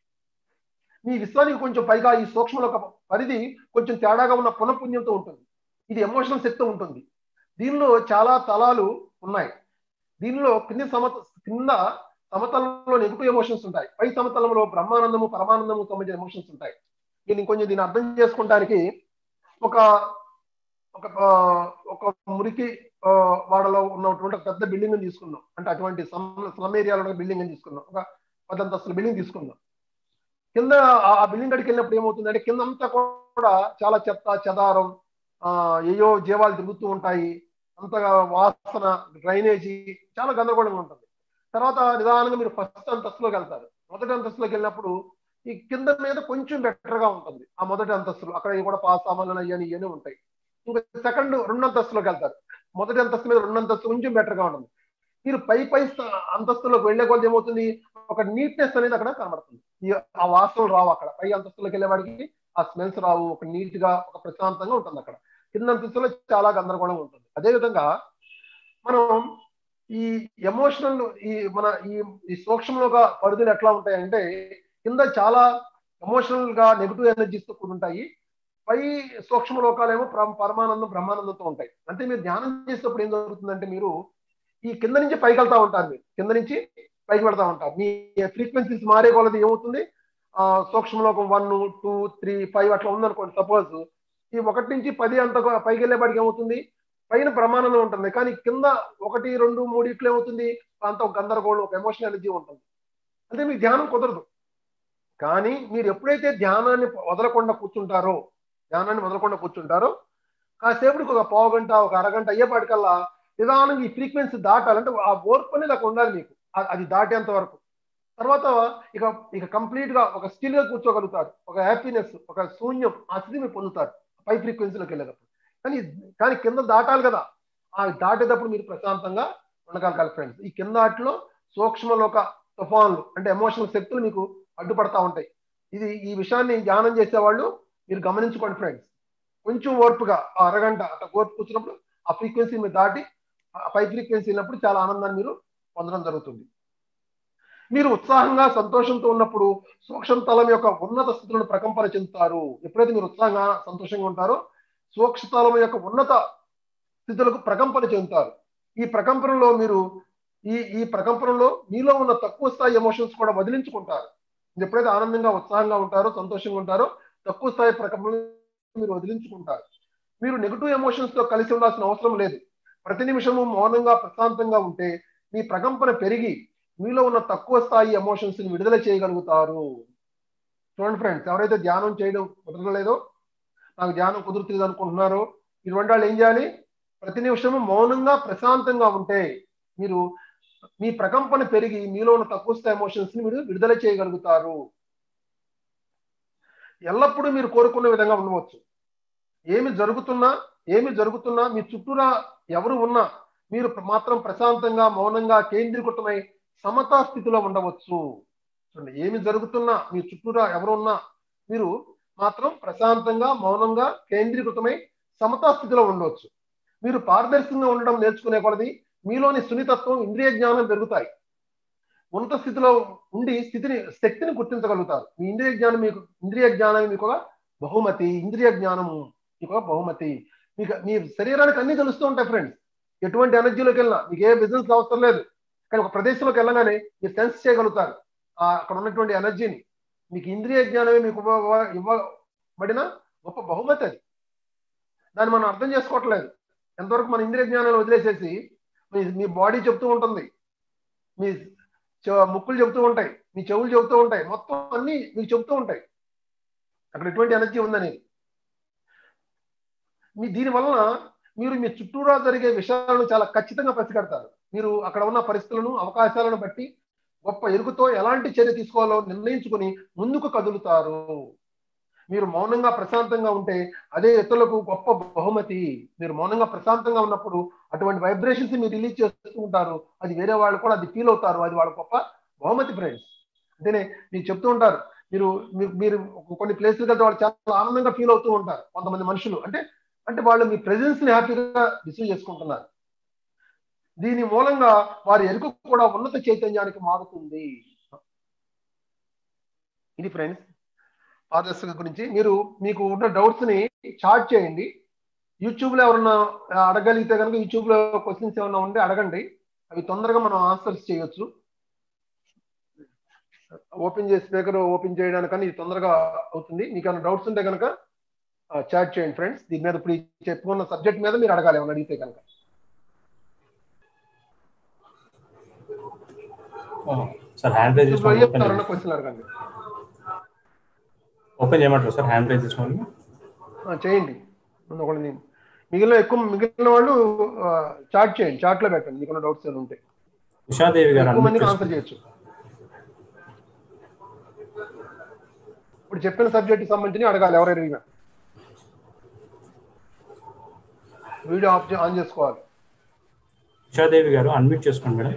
మీ విశ్వానికి కొంచెం పైగా ఈ సూక్ష్మల ఒక పరిధి కొంచెం తేడాగా ఉన్న పునఃపుణ్యంతో ఉంటుంది ఇది ఎమోషనల్ శక్తి ఉంటుంది దీనిలో చాలా తలాలు ఉన్నాయి దీనిలో కింది సమత కింద సమతలంలో నెగిటివ్ ఎమోషన్స్ ఉంటాయి పై సమతలంలో బ్రహ్మానందము పరమానందము సంబంధించిన ఎమోషన్స్ ఉంటాయి నేను ఇంకొంచెం దీన్ని అర్థం చేసుకోవడానికి ఒక ఒక ఒక మురికి వాడలో ఉన్నటువంటి ఒక పెద్ద బిల్డింగ్ తీసుకున్నాం అంటే అటువంటి స్లమ్ ఏరియాలో బిల్డింగ్ తీసుకున్నాం ఒక పదంతస్తుల బిల్డింగ్ తీసుకున్నాం కింద ఆ బిల్డింగ్ గడికి వెళ్ళినప్పుడు ఏమవుతుందంటే కింద అంతా కూడా చాలా చెత్త చెదారం ఆ ఏయో జీవాలు తిరుగుతూ ఉంటాయి అంతగా వాసన డ్రైనేజీ చాలా గందరగోళంగా ఉంటుంది తర్వాత నిదానంగా మీరు ఫస్ట్ అంతస్తులోకి వెళ్తారు మొదటి అంతస్తులోకి వెళ్ళినప్పుడు ఈ కింద మీద కొంచెం బెటర్ గా ఉంటుంది ఆ మొదటి అంతస్తులు అక్కడ కూడా పాస్ సామాన్లు అయ్యని ఇవన్నీ ఉంటాయి ఇంకా సెకండ్ రెండు అంతస్తులోకి వెళ్తారు మొదటి అంతస్తు మీద రెండు అంతస్తు కొంచెం బెటర్ గా ఉంటుంది మీరు పై పై అంతస్తులోకి వెళ్లే కొద్ది ఏమవుతుంది ఒక నీట్నెస్ అనేది అక్కడ కనబడుతుంది ఆ వాసనలు రావు అక్కడ పై అంతస్తులోకి వెళ్ళేవాడికి ఆ స్మెల్స్ రావు ఒక నీట్ గా ఒక ప్రశాంతంగా ఉంటుంది అక్కడ కింద అంతస్తులో చాలా గందరగోళంగా ఉంటుంది అదేవిధంగా మనం ఈ ఎమోషనల్ ఈ మన ఈ ఈ సూక్ష్మంగా పరిధులు ఎట్లా ఉంటాయంటే కింద చాలా ఎమోషనల్ గా నెగిటివ్ ఎనర్జీస్ తో కూడి ఉంటాయి పై సూక్ష్మ లోకాలేమో పరమానందం బ్రహ్మానందంతో ఉంటాయి అంటే మీరు ధ్యానం చేసేటప్పుడు ఏం జరుగుతుందంటే మీరు ఈ కింద నుంచి పైకి వెళ్తా ఉంటారు మీరు కింద నుంచి పైకి పెడతా ఉంటారు మీ ఫ్రీక్వెన్సీస్ మారే కొలది ఏమవుతుంది ఆ, సూక్ష్మలోకం వన్ టూ త్రీ ఫైవ్ అట్లా ఉందనుకోండి సపోజ్ ఈ ఒకటి నుంచి పది అంత పైకి వెళ్ళేపాటికి ఏమవుతుంది పైన ప్రమాణంలో ఉంటుంది కానీ కింద ఒకటి రెండు మూడు ఇట్లా ఏమవుతుంది అంత ఒక గందరగోళం ఒక ఎమోషనల్ ఎనర్జీ ఉంటుంది అంటే మీకు ధ్యానం కుదరదు కానీ మీరు ఎప్పుడైతే ధ్యానాన్ని వదలకుండా కూర్చుంటారో ధ్యానాన్ని వదలకుండా కూర్చుంటారో కాసేపటికి ఒక పావు గంట ఒక అరగంట అయ్యేపాటికల్లా నిదానంగా ఈ ఫ్రీక్వెన్సీ దాటాలంటే ఆ ఓర్పు అనేది అక్కడ ఉండాలి మీకు అ- అది దాటేంత వరకు తర్వాత ఇక ఇక కంప్లీట్ గా ఒక స్టిల్ గా కూర్చోగలుగుతారు ఒక హ్యాపీనెస్ ఒక శూన్యం ఆ స్థితి మీరు పొందుతారు పై ఫ్రీక్వెన్సీలోకి వెళ్ళేటప్పుడు కానీ కానీ కింద దాటాలి కదా ఆ దాటేటప్పుడు మీరు ప్రశాంతంగా ఉండగలగాలి ఫ్రెండ్స్ ఈ కింద వాటిలో సూక్ష్మలోక తుఫాన్లు అంటే ఎమోషనల్ శక్తులు మీకు అడ్డుపడతా ఉంటాయి ఇది ఈ విషయాన్ని ధ్యానం చేసేవాళ్ళు మీరు గమనించుకోండి ఫ్రెండ్స్ కొంచెం ఓర్పుగా ఆ అరగంట అట్లా ఓర్పు కూర్చున్నప్పుడు ఆ ఫ్రీక్వెన్సీ మీరు దాటి ఆ పై ఫ్రీక్వెన్సీ వెళ్ళినప్పుడు చాలా ఆనందాన్ని మీరు పొందడం జరుగుతుంది మీరు ఉత్సాహంగా సంతోషంతో ఉన్నప్పుడు సూక్ష్మ తలం యొక్క ఉన్నత స్థితులను ప్రకంపన చెందుతారు ఎప్పుడైతే మీరు ఉత్సాహంగా సంతోషంగా ఉంటారో సూక్ష్మ తలం యొక్క ఉన్నత స్థితులకు ప్రకంపన చెందుతారు ఈ ప్రకంపనలో మీరు ఈ ఈ ప్రకంపనలో మీలో ఉన్న తక్కువ స్థాయి ఎమోషన్స్ కూడా వదిలించుకుంటారు మీరు ఎప్పుడైతే ఆనందంగా ఉత్సాహంగా ఉంటారో సంతోషంగా ఉంటారో తక్కువ స్థాయి ప్రకంపన మీరు వదిలించుకుంటారు మీరు నెగిటివ్ ఎమోషన్స్ తో కలిసి ఉండాల్సిన అవసరం లేదు ప్రతి నిమిషము మౌనంగా ప్రశాంతంగా ఉంటే మీ ప్రకంపన పెరిగి మీలో ఉన్న తక్కువ స్థాయి ఎమోషన్స్ ని విడుదల చేయగలుగుతారు చూడండి ఫ్రెండ్స్ ఎవరైతే ధ్యానం చేయడం కుదరలేదో నాకు ధ్యానం కుదురుతుంది అనుకుంటున్నారో ఇటువంటి వాళ్ళు ఏం చేయాలి ప్రతి నిమిషము మౌనంగా ప్రశాంతంగా ఉంటే మీరు మీ ప్రకంపన పెరిగి మీలో ఉన్న తక్కువ స్థాయి ఎమోషన్స్ ని మీరు విడుదల చేయగలుగుతారు ఎల్లప్పుడూ మీరు కోరుకున్న విధంగా ఉండవచ్చు ఏమి జరుగుతున్నా ఏమి జరుగుతున్నా మీ చుట్టూరా ఎవరు ఉన్నా మీరు మాత్రం ప్రశాంతంగా మౌనంగా కేంద్రీకృతమై సమతా స్థితిలో ఉండవచ్చు చూడండి ఏమి జరుగుతున్నా మీ చుట్టూరా ఎవరు ఉన్నా మీరు మాత్రం ప్రశాంతంగా మౌనంగా కేంద్రీకృతమై సమతా స్థితిలో ఉండవచ్చు మీరు పారదర్శకంగా ఉండడం నేర్చుకునే కొలది మీలోని సున్నితత్వం ఇంద్రియ జ్ఞానం పెరుగుతాయి ఉన్నత స్థితిలో ఉండి స్థితిని శక్తిని గుర్తించగలుగుతారు మీ ఇంద్రియ జ్ఞానం మీకు ఇంద్రియ జ్ఞానం మీకు ఒక బహుమతి ఇంద్రియ జ్ఞానము మీకు ఒక బహుమతి మీకు మీ శరీరానికి అన్ని తెలుస్తూ ఉంటాయి ఫ్రెండ్స్ ఎటువంటి ఎనర్జీలోకి వెళ్ళినా మీకు ఏ బిజినెస్ అవసరం లేదు కానీ ఒక ప్రదేశంలోకి వెళ్ళగానే మీరు సెన్స్ చేయగలుగుతారు ఆ అక్కడ ఉన్నటువంటి ఎనర్జీని మీకు ఇంద్రియ జ్ఞానమే మీకు ఇవ్వ- ఇవ్వబడిన గొప్ప బహుమతి అది దాన్ని మనం అర్థం చేసుకోవట్లేదు ఎంతవరకు మన ఇంద్రియ జ్ఞానాన్ని వదిలేసేసి మీ మీ బాడీ చెప్తూ ఉంటుంది మీ చె- ముక్కులు చెబుతూ ఉంటాయి మీ చెవులు చెబుతూ ఉంటాయి మొత్తం అన్ని మీకు చెబుతూ ఉంటాయి అక్కడ ఎటువంటి ఎనర్జీ ఉందని మీ దీని వలన మీరు మీ చుట్టూరా జరిగే విషయాలను చాలా ఖచ్చితంగా పసిగడతారు మీరు అక్కడ ఉన్న పరిస్థితులను అవకాశాలను బట్టి గొప్ప ఎరుగుతో ఎలాంటి చర్య తీసుకోవాలో నిర్ణయించుకుని ముందుకు కదులుతారు మీరు మౌనంగా ప్రశాంతంగా ఉంటే అదే ఇతరులకు గొప్ప బహుమతి మీరు మౌనంగా ప్రశాంతంగా ఉన్నప్పుడు అటువంటి వైబ్రేషన్స్ మీరు రిలీజ్ చేస్తూ ఉంటారు అది వేరే వాళ్ళు కూడా అది ఫీల్ అవుతారు అది వాళ్ళ గొప్ప బహుమతి ఫ్రెండ్స్ అంటేనే మీకు చెప్తూ ఉంటారు మీరు మీరు- మీరు కొన్ని ప్లేసులకు వెళ్తే వాళ్ళు చాలా ఆనందంగా ఫీల్ అవుతూ ఉంటారు కొంతమంది మనుషులు అంటే అంటే వాళ్ళు మీ ప్రెజెన్స్ ని హ్యాపీగా రిసీవ్ చేసుకుంటున్నారు దీని మూలంగా వారి ఎరుక కూడా ఉన్నత చైతన్యానికి మారుతుంది ఇది ఫ్రెండ్స్ పారదర్శక గురించి మీరు మీకు ఉన్న డౌట్స్ ని చాట్ చేయండి యూట్యూబ్ లో ఎవరన్నా అడగలిగితే కనుక యూట్యూబ్ లో క్వశ్చన్స్ ఏమైనా ఉంటే అడగండి అవి తొందరగా మనం ఆన్సర్స్ చేయొచ్చు ఓపెన్ చేసి స్పీకర్ ఓపెన్ చేయడానికని ఇది తొందరగా అవుతుంది మీకు ఏమైనా డౌట్స్ ఉంటే కనుక చాట్ చేయండి ఫ్రెండ్స్ దీని మీద ఇప్పుడు ఈ చెప్పుకున్న సబ్జెక్ట్ మీద మీరు అడగాలి ఏమైనా అడిగితే కనుక సార్ హ్యాండ్ రైజ్ యూట్యూబ్ లో చేసుకోండి చెప్తారన్న క్వశ్చన్ అడగండి ఓపెన్ చేయమంటారు సార్ హ్యాండ్ రైజ్ చేసుకోండి ఆ, చేయండి ముందు ఒకటి నేను మిగిలిన ఎక్కువ మిగిలిన వాళ్ళు చాట్ చేయండి చాట్ లో పెట్టండి మీకున్న డౌట్స్ ఏమైనా ఉంటే ఉషాదేవి గారు ఎక్కువ unmute మందికి చేసుకోండి. ఆన్సర్ చేయొచ్చు ఇప్పుడు చెప్పిన సబ్జెక్ట్ సంబంధించి అడగాలి ఎవరైనా అడిగినా వీడియో ఆఫ్ చే- ఆన్ చేసుకోవాలి ఉషాదేవి గారు అన్మ్యూట్ చేసుకోండి మేడం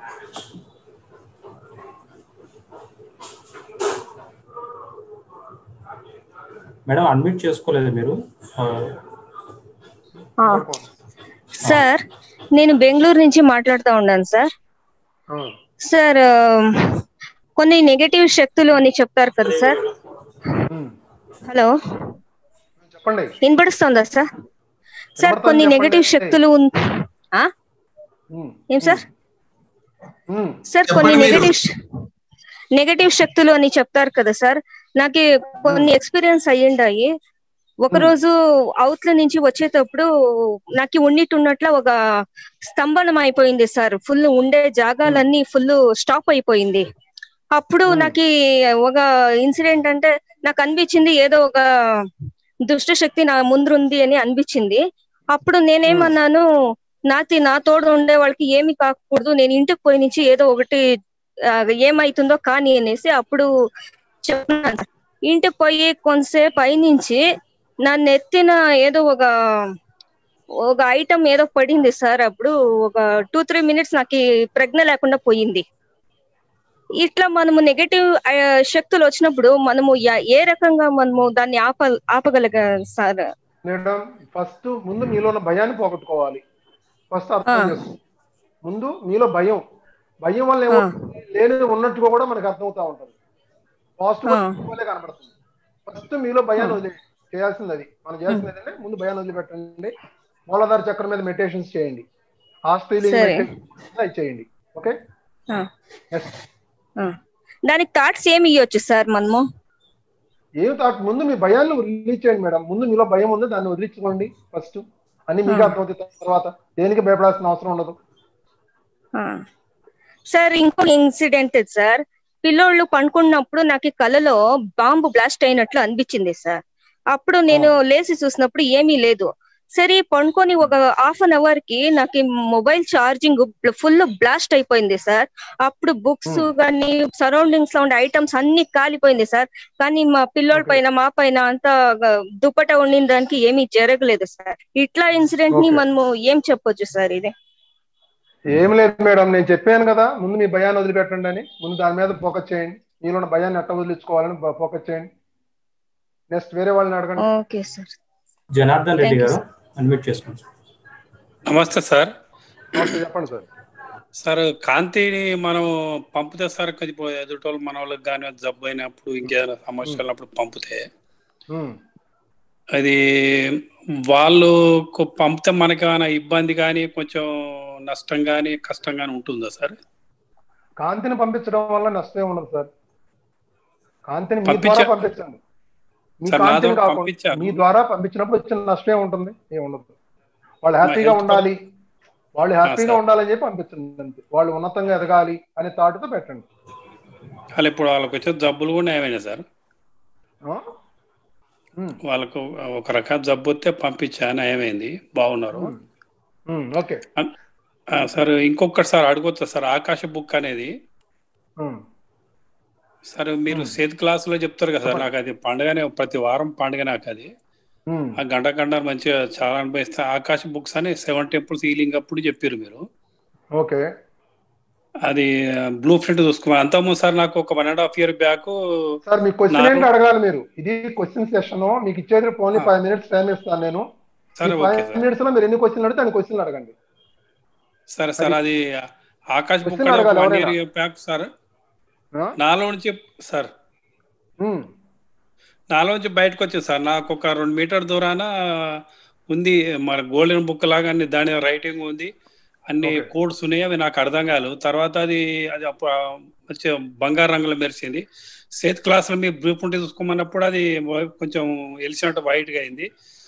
మేడం అన్మ్యూట్ చేసుకోలేదు మీరు ఆ, ఆ, సార్ నేను బెంగళూరు నుంచి మాట్లాడుతూ ఉన్నాను సార్ ఆ, సార్ ఆ, కొన్ని నెగటివ్ శక్తులు అని చెప్తారు కదా సార్ ఉమ్. హలో చెప్పండి వినపడుస్తుందా సార్ సార్ వినపడుతుంది, కొన్ని చెప్పండి. నెగటివ్ శక్తులు ఉన్- ఆ? ఉమ్, ఏం సార్ ఉమ్, సార్ కొన్ని చెప్పండి మీరు. నెగటివ్ నెగటివ్ శక్తులు అని చెప్తారు కదా సార్ నాకు కొన్ని ఎక్స్పీరియన్స్ అయ్యిండాయి ఒక Hmm. రోజు అవుట్ల నుంచి వచ్చేటప్పుడు నాకు ఉన్నట్టున్నట్ల ఒక స్తంభనం అయిపోయింది సార్ ఫుల్ ఉండే జాగాలన్నీ ఫుల్ స్టాప్ అయిపోయింది అప్పుడు Hmm. నాకు ఒక ఇన్సిడెంట్ అంటే నాకు అనిపించింది ఏదో ఒక దుష్ట శక్తి నా ముందుంది అని అనిపించింది అప్పుడు నేనేమన్నాను నాతి నా తోడు ఉండే వాళ్ళకి ఏమి కాకూడదు నేను ఇంటికి పోయి నుంచి ఏదో ఒకటి ఆ, ఏమైతుందో కానీ అనేసి అప్పుడు చెప్పినాను ఇంటికి పోయి కొంతసేపు అయి నుంచి నన్ను ఎత్తిన ఏదో ఒక ఒక ఐటమ్ ఏదో పడింది సార్ అప్పుడు ఒక టూ త్రీ మినిట్స్ నాకు ఈ ప్రజ్ఞ లేకుండా పోయింది ఇట్లా మనము నెగటివ్ శక్తులు వచ్చినప్పుడు మనము యా- ఏ రకంగా మనము దాన్ని ఆప ఆపగలగ సార్ మేడం ఫస్ట్ ముందు మీలో ఉన్న భయాన్ని పోగొట్టుకోవాలి ఫస్ట్ అర్థం ఆ. చేసుకో ముందు మీలో భయం భయం వల్ల ఏమో లేని ఉన్నట్టుగా కూడా మనకు అర్థమవుతా ఉంటుంది పాజిటివ్ ఆ. వల్లే కనబడుతుంది ఫస్ట్ మీలో భయాన్ని వదిలే చేయాల్సింది అది మనం చేయాల్సింది ఏంటంటే ముందు భయాన్ని వదిలిపెట్టండి మూలాధార చక్రం మీద మెడిటేషన్స్ చేయండి హాస్పిటల్ సరే. అది చేయండి ఓకే ఆ, నెక్స్ట్ ఆ. దానికి థాట్స్ ఏమి ఇవ్వచ్చు సార్ మనము ఏం తాకు ముందు మీ భయాన్ని రిలీజ్ చేయండి మేడం ముందు మీలో భయం ఉంది దాన్ని వదిలించుకోండి ఫస్ట్ అన్ని మీకు ఆ. అర్థమవుతాయి తర్వాత దేనికి భయపడాల్సిన అవసరం ఉండదు ఆ. సార్ ఇంకో ఇన్సిడెంట్ సార్ పిల్లోళ్ళు పండుకున్నప్పుడు నాకు ఈ కలలో బాంబు బ్లాస్ట్ అయినట్లు అనిపించింది సార్ అప్పుడు నేను లేచి చూసినప్పుడు ఏమీ లేదు సరే పండుకొని ఒక హాఫ్ అన్ అవర్ కి నాకు ఈ మొబైల్ ఛార్జింగ్ ఫుల్ బ్లాస్ట్ అయిపోయింది సార్ అప్పుడు బుక్స్ Hmm. కానీ సరౌండింగ్స్ లో ఉండే ఐటమ్స్ అన్ని కాలిపోయింది సార్ కానీ మా పిల్లోడి Okay. పైన మా పైన అంతా దుప్పట ఉండిన దానికి ఏమీ జరగలేదు సార్ ఇట్లా ఇన్సిడెంట్ ని Okay. మనము ఏం చెప్పొచ్చు సార్ ఇది ఏం లేదు మేడం నేను చెప్పాను కదా ముందు మీ భయాన్ని వదిలిపెట్టండి అని ముందు దాని మీద ఫోకస్ చేయండి మీలో ఉన్న భయాన్ని ఎట్ట వదిలించుకోవాలని ఫోకస్ చేయండి నెక్స్ట్ వేరే వాళ్ళని అడగండి okay sir Janardhan Reddy Thank you, గారు అన్మ్యూట్ చేసుకోండి సార్. నమస్తే సార్ ఓకే, చెప్పండి సార్ సార్ కాంతిని మనం పంపితే సార్ కొద్ది ఎదుటోళ్ళు మన వాళ్ళకి కానీ జబ్బు అయినప్పుడు ఇంకేదైనా సమస్య ఉన్నప్పుడు పంపితే ఉమ్. అది వాళ్ళు పంపితే మనకి ఏమైనా ఇబ్బంది కానీ కొంచెం నష్టం కానీ కష్టం కానీ ఉంటుందా సార్ కాంతిని పంపించడం వల్ల నష్టం ఉండదు సార్ కాంతిని మీ పంపించా- ద్వారా పంపించండి మీ సార్, నా కాంతిని ద్వారా కాకుండా పంపించాను. మీ ద్వారా పంపించినప్పుడు వచ్చిన నష్టం ఏముంటుంది ఏం ఉండదు వాళ్ళు హ్యాపీగా health ఉండాలి వాళ్ళు హ్యాపీగా సార్. ఉండాలని చెప్పి పంపించండి అంతే వాళ్ళు ఉన్నతంగా ఎదగాలి అనే థాట్తో పెట్టండి వాళ్ళు ఇప్పుడు వాళ్ళకి వచ్చే జబ్బులు కూడా ఏమైనా సార్ ఆ? ఉమ్, వాళ్ళకు ఒక రకం జబ్బు వస్తే పంపించాను ఏమైంది బాగున్నారు ఉమ్, ఉమ్, ఓకే ఆ, సార్ ఇంకొకటి సార్ అడగొచ్చా సార్ ఆకాశ బుక్ అనేది ఉమ్, సార్ మీరు Hmm. సేత్ క్లాస్ లో చెప్తారు కదా సార్ చెప్పండి. నాకు అది పండుగనే ప్రతి వారం పండుగ నాకు అది ఉమ్, ఆ గంట గంట మంచిగా చాలా అనుభవిస్తే ఆకాశ బుక్స్ అని సెవెన్ టెంపుల్స్ హీలింగ్ అప్పుడు చెప్పారు మీరు ఓకే అది బ్లూ ప్రింట్ చూసుకోమని అంతకుముందు సార్ నాకు ఒక one and half year back sir మీ క్వశ్చన్ నాకు- ఏంటి అడగాలి మీరు ఇది క్వశ్చన్ సెషన్ మీకు ఇచ్చేది ఓన్లీ ఆ. ఫైవ్ మినిట్స్ టైం ఇస్తాను నేను సరే ఫైవ్ ఓకే సార్ మినిట్స్ లో మీరు ఎన్ని క్వశ్చన్లు అడిగితే అన్ని క్వశ్చన్లు అడగండి సరే సార్ అది ఆకాశ బుక్ Question అడగాలి వన్ ఎవరైనా. ఇయర్ బ్యాక్ సార్ ఆ? నాలో నుంచి సార్ ఉమ్, నాలో నుంచి బయటకు వచ్చింది సార్ నాకు ఒక రెండు మీటర్ దూరాన ఉంది మన గోల్డెన్ బుక్ లాగా అన్ని దాని రైటింగ్ ఉంది అన్ని Okay. కోడ్స్ ఉన్నాయి అవి నాకు అర్థం కాలేదు తర్వాత అది అది అప్పుడు ఆ మంచిగా బంగారు రంగులో మెరిసింది సేత్ క్లాస్లో మీ బ్రీఫ్ ఉంటే చూసుకోమన్నప్పుడు అది వ- కొంచెం ఎలిసినట్టు వైట్గా అయింది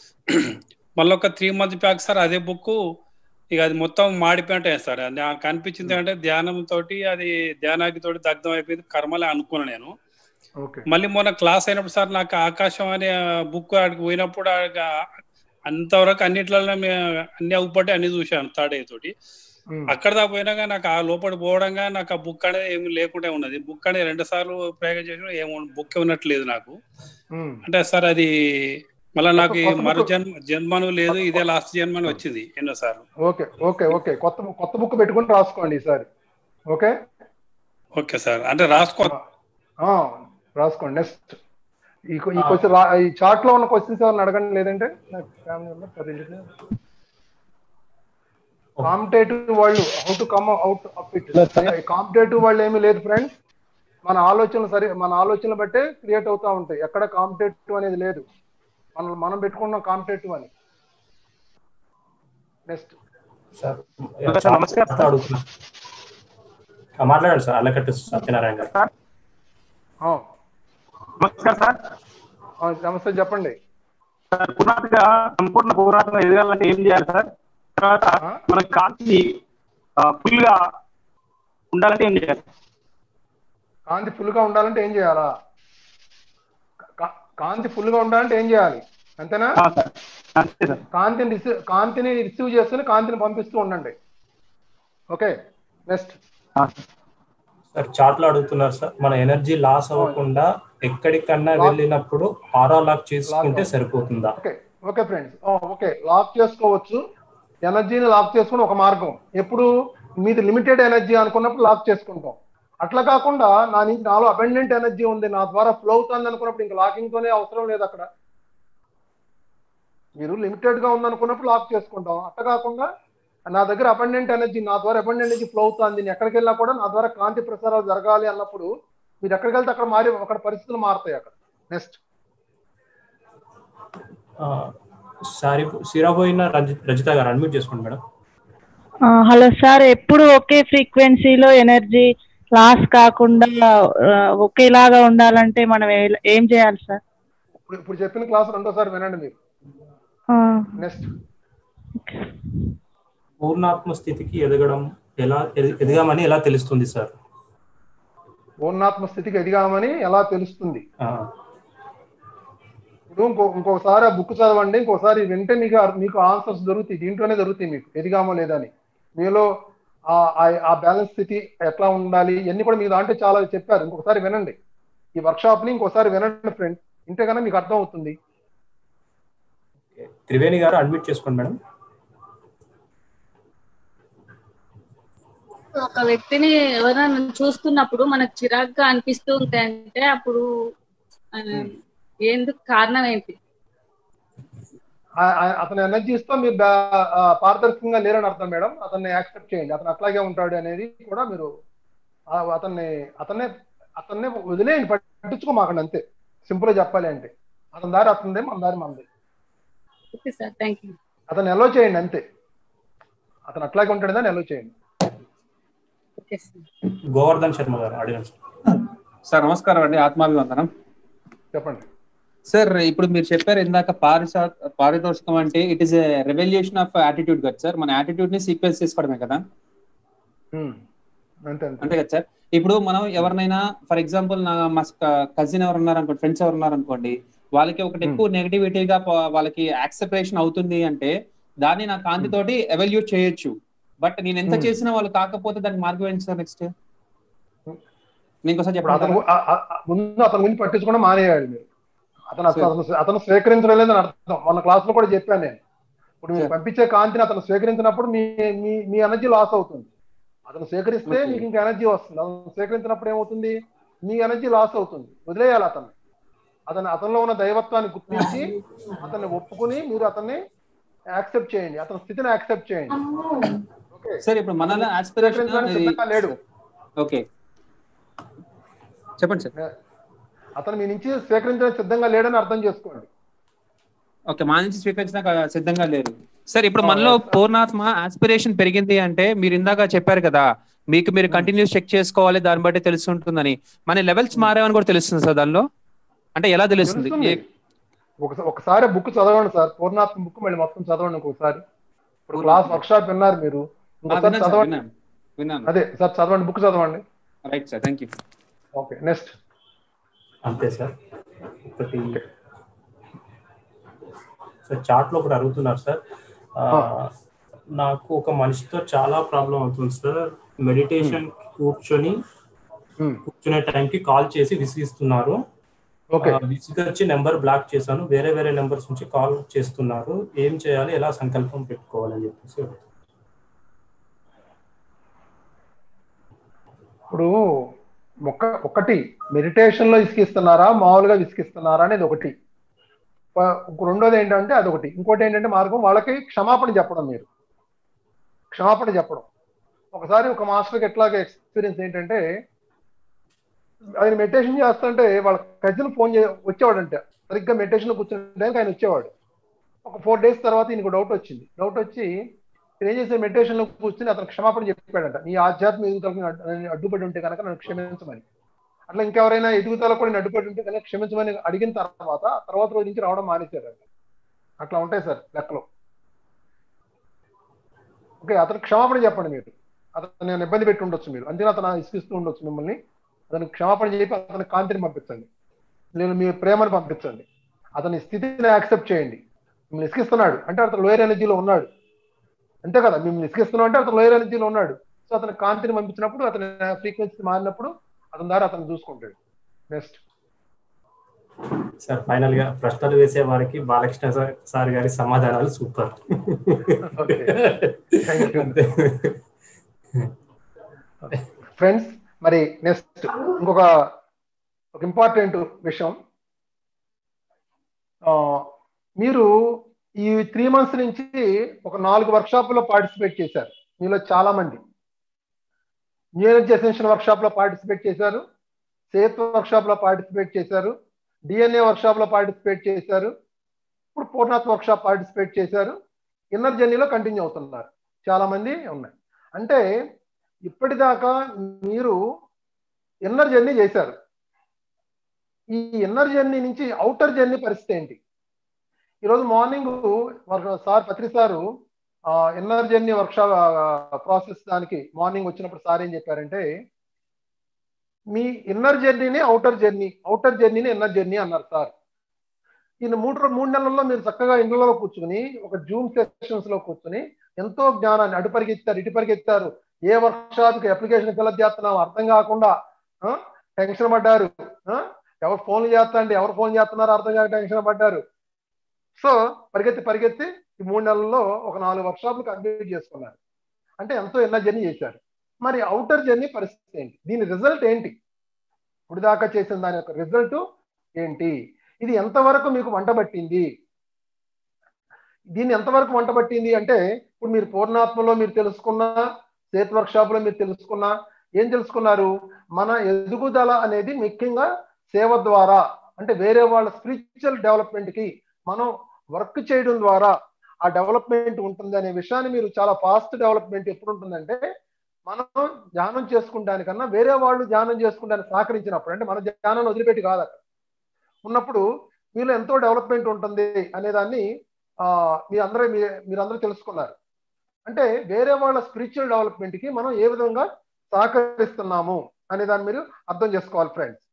మళ్ళీ ఒక త్రీ మంత్ బ్యాక్ సార్ అదే బుక్ ఇక అది మొత్తం మాడిపోయింటాయి సార్ అది నాకు అనిపించింది అంటే ధ్యానం తోటి అది ధ్యానాకి తోటి దగ్ధం అయిపోయింది కర్మలే అనుకున్నాను నేను ఓకే మళ్ళీ మొన్న క్లాస్ అయినప్పుడు సార్ నాకు ఆకాశం అనే బుక్ ఆడికి పోయినప్పుడు ఆడికి అంతవరకు అన్నిట్లలో మే- అన్ని అవుపట్టి అన్ని చూశాను థర్డ్ తోటి ఉమ్, అక్కడ దాకా పోయినాక నాకు ఆ లోపల పోవడంగా నాకు ఆ బుక్ అనేది ఏమి లేకుండా ఉన్నది బుక్ అనేది రెండు సార్లు ప్రయోగం చేసిన ఏమో బుక్ ఉన్నట్లేదు నాకు ఉమ్. అంటే సార్ అది మళ్ళీ నాకు ఈ కొత్త book- మరు జన్మ జన్మను లేదు ఇదే లాస్ట్ జన్మని వచ్చింది ఎన్నోసార్లు ఓకే ఓకే ఓకే కొత్త కొత్త బుక్ పెట్టుకుని రాసుకోండి ఈసారి ఓకే ఓకే సార్ అంటే రాసుకో ఆ, రాసుకోండి నెక్స్ట్ ఈ ఈ క్వశ్చన్ ఈ చార్ట్ లో ఉన్న క్వశ్చన్స్ ఏమైనా అడగండి లేదంటే నాకు family member చదివించండి. కాంపిటేటివ్ వాళ్ళు how to come out of it competitive వాళ్ళు ఏమీ లేదు ఫ్రెండ్స్ మన ఆలోచనలు సరే మన ఆలోచనలు బట్టే క్రియేట్ అవుతా ఉంటాయి ఎక్కడ కాంపిటేటివ్ అనేది లేదు మనం మనం పెట్టుకున్నాం కాంపిటేటివ్ అని నెక్స్ట్ సార్ సార్, నమస్కారం. అడుగుతున్నా ఆ, మాట్లాడండి సార్ అల్లకట్టు సత్యనారాయణ గారు ఆ, నమస్కారం సార్ ఆ, నమస్తే చెప్పండి సార్ పునాదిగా సంపూర్ణ పురాతన ఎదగాలంటే ఏం చేయాలి సార్ తర్వాత ఆ? మన కాంతి ఫుల్ గా ఉండాలంటే ఏం చేయాలి కాంతి ఫుల్ గా ఉండాలంటే ఏం చేయాలా కా- కాంతి ఫుల్ గా ఉండాలంటే ఏం చేయాలి అంతేనా ఆ, సార్ అంతే సార్ కాంతిని రిసీవ్ కాంతిని రిసీవ్ చేస్తూనే కాంతిని పంపిస్తూ ఉండండి ఓకే నెక్స్ట్ ఆ, సార్. సార్ చాట్ లో అడుగుతున్నారు సార్ మన ఎనర్జీ లాస్ అవ్వకుండా ఎక్కడికన్నా వెళ్ళినప్పుడు ఆరా లాక్ చేసుకుంటే సరిపోతుందా okay okay friends okay lock చేసుకోవచ్చు ఎనర్జీని లాక్ చేసుకుని ఒక మార్గం ఎప్పుడు మీది లిమిటెడ్ ఎనర్జీ అనుకున్నప్పుడు లాక్ చేసుకుంటాం అట్లా కాకుండా నా నుంచి నాలో అబెండెంట్ ఎనర్జీ ఉంది నా ద్వారా ఫ్లో అవుతుంది అనుకున్నప్పుడు ఇంకా లాకింగ్ తోనే అవసరం లేదు అక్కడ మీరు లిమిటెడ్ గా ఉంది అనుకున్నప్పుడు లాక్ చేసుకుంటాం అట్లా కాకుండా నా దగ్గర అబెండెంట్ ఎనర్జీ నా ద్వారా అబెండెంట్ ఎనర్జీ ఫ్లో అవుతుంది నేను ఎక్కడికి వెళ్ళినా కూడా నా ద్వారా కాంతి ప్రసారాలు జరగాలి అన్నప్పుడు మీరు ఎక్కడికి వెళ్తే అక్కడ మారి అక్కడ పరిస్థితులు మారుతాయి అక్కడ నెక్స్ట్ ఆ, సారీ సిరాబోయిన రజి రజిత గారు అడ్మిట్ చేసుకోండి మేడం ఆ, హలో సార్ ఎప్పుడు ఒకే ఫ్రీక్వెన్సీలో ఎనర్జీ లాస్ కాకుండా ఆ, ఒకేలాగా ఉండాలంటే మనం ఏ- ఏం చేయాలి సార్ ఇప్పుడు ఇప్పుడు చెప్పిన క్లాస్ రెండోసారి వినండి మీరు ఆ, నెక్స్ట్ పూర్ణాత్మ స్థితికి ఎదగడం ఎలా ఎది- ఎదగామని ఎలా తెలుస్తుంది సార్ పూర్ణాత్మ స్థితికి ఎదిగామని ఎలా తెలుస్తుంది ఆ, ఇప్పుడు ఇంకో ఇంకోసారి ఆ బుక్ చదవండి ఇంకోసారి వింటే మీకు అర్- మీకు ఆన్సర్స్ దొరుకుతాయి దీంట్లోనే దొరుకుతాయి మీకు ఎదిగామో లేదని మీలో ఆ ఆ- ఆ బ్యాలెన్స్ స్థితి ఎట్లా ఉండాలి ఇవన్నీ కూడా మీకు దాంట్లో చాలా చెప్పారు ఇంకొకసారి వినండి ఈ వర్క్షాప్ ని ఇంకోసారి వినండి ఫ్రెండ్ ఇంటే కన్నా మీకు అర్థం అవుతుంది త్రివేణి గారు అడ్మిట్ చేసుకోండి మేడం ఒక వ్యక్తిని ఎవరైనా చూస్తున్నప్పుడు మనకు చిరాగ్గా అనిపిస్తూ ఉంది అంటే అప్పుడు ఆ, ఎందుకు కారణం ఏంటి ఆ- ఆ- అతని ఎనర్జీస్తో మీరు బా- ఆ, పారదర్శకంగా లేరని అర్థం మేడం అతన్ని యాక్సెప్ట్ చేయండి అతను అట్లాగే ఉంటాడు అనేది కూడా మీరు ఆ, అతన్ని అతన్నే అతన్నే వదిలేయండి పట్టించుకోమాకండి అంతే సింపుల్ గా చెప్పాలి అంటే అతని దారి అతనిదే మన దారి మనది ఓకే సార్ థ్యాంక్ యూ అతను ఎలో చేయండి అంతే అతను అట్లాగే ఉంటాడు దాన్ని ఎలో చేయండి ఓకే సార్ గోవర్ధన్ శర్మ గారు అడిగాను సార్ సార్ నమస్కారం అండి ఆత్మాభివందనం చెప్పండి సార్ ఇప్పుడు మీరు చెప్పారు ఇందాక పారిశా పారితోషికం అంటే it is revolution of attitude కదా సార్ మన యాటిట్యూడ్ ని సీక్వెన్స్ చేసుకోవడమే కదా ఉమ్. అంతే అంతే అంతే కదా సార్ ఇప్పుడు మనం ఎవరినైనా ఫర్ ఎగ్జాంపుల్ నా మా కజిన్ ఎవరు ఉన్నారు అనుకోండి ఫ్రెండ్స్ ఎవరు ఉన్నారు అనుకోండి వాళ్ళకి ఒకటి ఎక్కువ నెగటివిటీగా వాళ్ళకి యాక్సెప్టేషన్ అవుతుంది అంటే దాన్ని నా కాంతి తోటి ఎవల్యూట్ చేయొచ్చు బట్ నేను ఎంత Hmm. చేసినా వాళ్ళు కాకపోతే దానికి మార్గం ఏంటి సార్ నెక్స్ట్ నేను ఒకసారి ఇప్పుడు అతను చెప్పండి ఆ- ఆ- ఆ ముందు అతని గురించి పట్టించుకోవడం మానేయాలి మీరు అతను అసలు- Sure. అతను అతను స్వీకరించలేదని అర్థం మొన్న క్లాస్ లో కూడా చెప్పాను నేను ఇప్పుడు మీరు Sure. పంపించే కాంతిని అతను స్వీకరించినప్పుడు మీ మీ మీ ఎనర్జీ లాస్ అవుతుంది అతను స్వీకరిస్తే Okay. మీకు ఇంకా ఎనర్జీ వస్తుంది అతను స్వీకరించినప్పుడు ఏమవుతుంది మీ ఎనర్జీ లాస్ అవుతుంది వదిలేయాలి అతను అతను అతనిలో ఉన్న దైవత్వాన్ని గుర్తించి అతన్ని ఒప్పుకుని మీరు అతన్ని యాక్సెప్ట్ చేయండి అతని స్థితిని యాక్సెప్ట్ చేయండి ఓకే సార్ ఇప్పుడు మనలో స్వీకరించడానికి సిద్ధంగా లేడు ఆస్పిరేషన్ ఓకే చెప్పండి సార్ అతను మీ నుంచి స్వీకరించడానికి సిద్ధంగా లేడని అర్థం చేసుకోండి ఓకే మా నుంచి స్వీకరించడానికి సిద్ధంగా లేదు సార్ ఇప్పుడు మనలో పూర్ణాత్మ ఆస్పిరేషన్ పెరిగింది అంటే మీరు ఇందాక చెప్పారు కదా మీకు మీరు కంటిన్యూస్ చెక్ చేసుకోవాలి దాన్ని బట్టి తెలుస్తుంటుందని మన లెవెల్స్ మారేవని కూడా తెలుస్తుంది సార్ దానిలో అంటే ఎలా తెలుస్తుంది తెలుస్తుంది. ఏ- ఒకసా- ఒకసారి బుక్ చదవండి సార్ పూర్ణాత్మ బుక్ మళ్ళీ మొత్తం చదవండి ఇంకొకసారి ఇప్పుడు క్లాస్ వర్క్ షాప్ విన్నారు మీరు ఆ, ఇంకొకసారి విన్నాను సార్ చదవండి విన్నాను విన్నాను అదే సార్ చదవండి బుక్ చదవండి right sir thank you okay next అంతే సార్ ఒకటి సార్ చాట్ లో ఒకటి అడుగుతున్నారు సార్ ఆ, నాకు ఒక మనిషితో చాలా ప్రాబ్లం అవుతుంది సార్ మెడిటేషన్ కూర్చొని కూర్చునే టైంకి కాల్ చేసి విసిగిస్తున్నారు ఓకే ఆ, విసిగొచ్చి నెంబర్ బ్లాక్ చేశాను వేరే వేరే నెంబర్స్ నుంచి కాల్ చేస్తున్నారు ఏం చేయాలి ఎలా సంకల్పం పెట్టుకోవాలని చెప్పేసి ఇప్పుడు ఒక ఒకటి మెడిటేషన్ లో విసిగిస్తున్నారా మామూలుగా విసిగిస్తున్నారా అనేది ఒకటి ప- ఇంకో రెండోది ఏంటంటే అదొకటి ఇంకోటి ఏంటంటే మార్గం వాళ్ళకి క్షమాపణ చెప్పడం మీరు క్షమాపణ చెప్పడం ఒకసారి ఒక మాస్టర్కి ఎట్లాగే ఎక్స్పీరియన్స్ ఏంటంటే ఆయన మెడిటేషన్ చేస్తుంటే వాళ్ళ కజిన్ ఫోన్ చే వచ్చేవాడంట సరిగ్గా మెడిటేషన్ లో కూర్చునే టైంకి ఆయన వచ్చేవాడు ఒక ఫోర్ డేస్ తర్వాత ఈయనకు డౌట్ వచ్చింది డౌట్ వచ్చి అతను ఏం చేసే మెడిటేషన్ లో కూర్చుని అతను క్షమాపణ చెప్పాడంట నీ ఆధ్యాత్మిక ఎదుగుదలకు అడ్డు- నేను అడ్డుపడి ఉంటే కనుక నన్ను క్షమించమని అట్లా ఇంకెవరైనా ఎదుగుదల కూడా నేను అడ్డుపడి ఉంటే కనుక క్షమించమని అడిగిన తర్వాత ఆ తర్వాత రోజు నుంచి రావడం మానేశారు అట్లా ఉంటాయి సార్ లెక్కలో ఓకే అతను క్షమాపణ చెప్పండి మీరు అతను నేను ఇబ్బంది పెట్టి ఉండొచ్చు మీరు అంతే అతను ఇసుకిస్తూ ఉండొచ్చు మిమ్మల్ని అతను క్షమాపణ చెప్పి అతని కాంతిని పంపించండి నేను మీ ప్రేమను పంపించండి అతని స్థితిని యాక్సెప్ట్ చేయండి మిమ్మల్ని ఇసుకిస్తున్నాడు అంటే అతను లోయర్ ఎనర్జీలో ఉన్నాడు అంతే కదా మిమ్మల్ని ఇసుకిస్తున్నాడు అంటే అతను లోయర్ ఎనర్జీలో ఉన్నాడు సో అతని కాంతిని పంపించినప్పుడు అతని ఫ్రీక్వెన్సీ మారినప్పుడు అతని ద్వారా అతను చూసుకుంటాడు నెక్స్ట్ సార్ ఫైనల్ గా ప్రశ్నలు వేసే వారికి బాలకృష్ణ సార్- సార్ గారి సమాధానాలు super okay thank you friends మరి నెక్స్ట్ ఇంకొక ఒక ఇంపార్టెంట్ విషయం ఆ, మీరు ఈ త్రీ మంత్స్ నుంచి ఒక నాలుగు వర్క్షాప్ లో పార్టిసిపేట్ చేశారు మీలో చాలా మంది న్యూ ఎనర్జీ అసెన్షన్ వర్క్షాప్ లో పార్టిసిపేట్ చేశారు సేత్ వర్క్షాప్ లో పార్టిసిపేట్ చేశారు డిఎన్ఏ వర్క్షాప్ లో పార్టిసిపేట్ చేశారు ఇప్పుడు పూర్ణాత్ వర్క్షాప్ పార్టిసిపేట్ చేశారు ఇన్నర్ జర్నీలో కంటిన్యూ అవుతున్నారు చాలా మంది ఉన్నాయి అంటే ఇప్పటిదాకా మీరు ఇన్నర్ జర్నీ చేశారు ఈ ఇన్నర్ జర్నీ నుంచి అవుటర్ జర్నీ పరిస్థితి ఏంటి ఈరోజు morning sir Patri sir inner journey workshop process దానికి మార్నింగ్ వచ్చినప్పుడు సార్ ఏం చెప్పారంటే మీ ఇన్నర్ జర్నీని అవుటర్ జర్నీ అవుటర్ జర్నీని ఇన్నర్ జర్నీ అన్నారు సార్ ఈ మూడు రో- మూడు నెలల్లో మీరు చక్కగా ఇండ్లలో కూర్చుని ఒక జూమ్ సెషన్స్ లో కూర్చుని ఎంతో జ్ఞానాన్ని అటు పరిగెత్తారు ఇటు పరిగెత్తారు ఏ వర్క్షాప్ కి అప్లికేషన్ ఫిల్అప్ చేస్తున్నాం అర్థం కాకుండా ఆ, టెన్షన్ పడ్డారు ఆ, ఎవరు ఫోన్లు చేస్తాండి ఎవరు ఫోన్ చేస్తున్నారో అర్థం కాక టెన్షన్ పడ్డారు సో పరిగెత్తి పరిగెత్తి ఈ మూడు నెలల్లో ఒక నాలుగు వర్క్షాప్లు కంప్లీట్ చేసుకున్నారు అంటే ఎంతో ఎన్న జర్నీ చేశారు మరి అవుటర్ జర్నీ పరిస్థితి ఏంటి దీని రిజల్ట్ ఏంటి ఇప్పుడు దాకా చేసిన దాని యొక్క రిజల్ట్ ఏంటి ఇది ఎంతవరకు మీకు వంట పట్టింది దీన్ని ఎంతవరకు వంట పట్టింది అంటే ఇప్పుడు మీరు పూర్ణాత్మలో మీరు తెలుసుకున్న సేత్ వర్క్షాప్ లో మీరు తెలుసుకున్న ఏం తెలుసుకున్నారు మన ఎదుగుదల అనేది ముఖ్యంగా సేవ ద్వారా అంటే వేరే వాళ్ళ స్పిరిచువల్ డెవలప్మెంట్ కి మనం వర్క్ చేయడం ద్వారా ఆ డెవలప్మెంట్ ఉంటుంది అనే విషయాన్ని మీరు చాలా ఫాస్ట్ డెవలప్మెంట్ ఎప్పుడు ఉంటుందంటే మనం ధ్యానం చేసుకుంటానికన్నా వేరే వాళ్ళు ధ్యానం చేసుకుంటానికి సహకరించినప్పుడు అంటే మన ధ్యానాన్ని వదిలిపెట్టి కాదు అక్కడ ఉన్నప్పుడు మీలో ఎంతో డెవలప్మెంట్ ఉంటుంది అనేదాన్ని ఆ, మీ అందరూ మీ మీరందరూ తెలుసుకున్నారు అంటే వేరే వాళ్ళ స్పిరిచువల్ డెవలప్మెంట్ కి మనం ఏ విధంగా సహకరిస్తున్నాము అనే దాన్ని మీరు అర్థం చేసుకోవాలి ఫ్రెండ్స్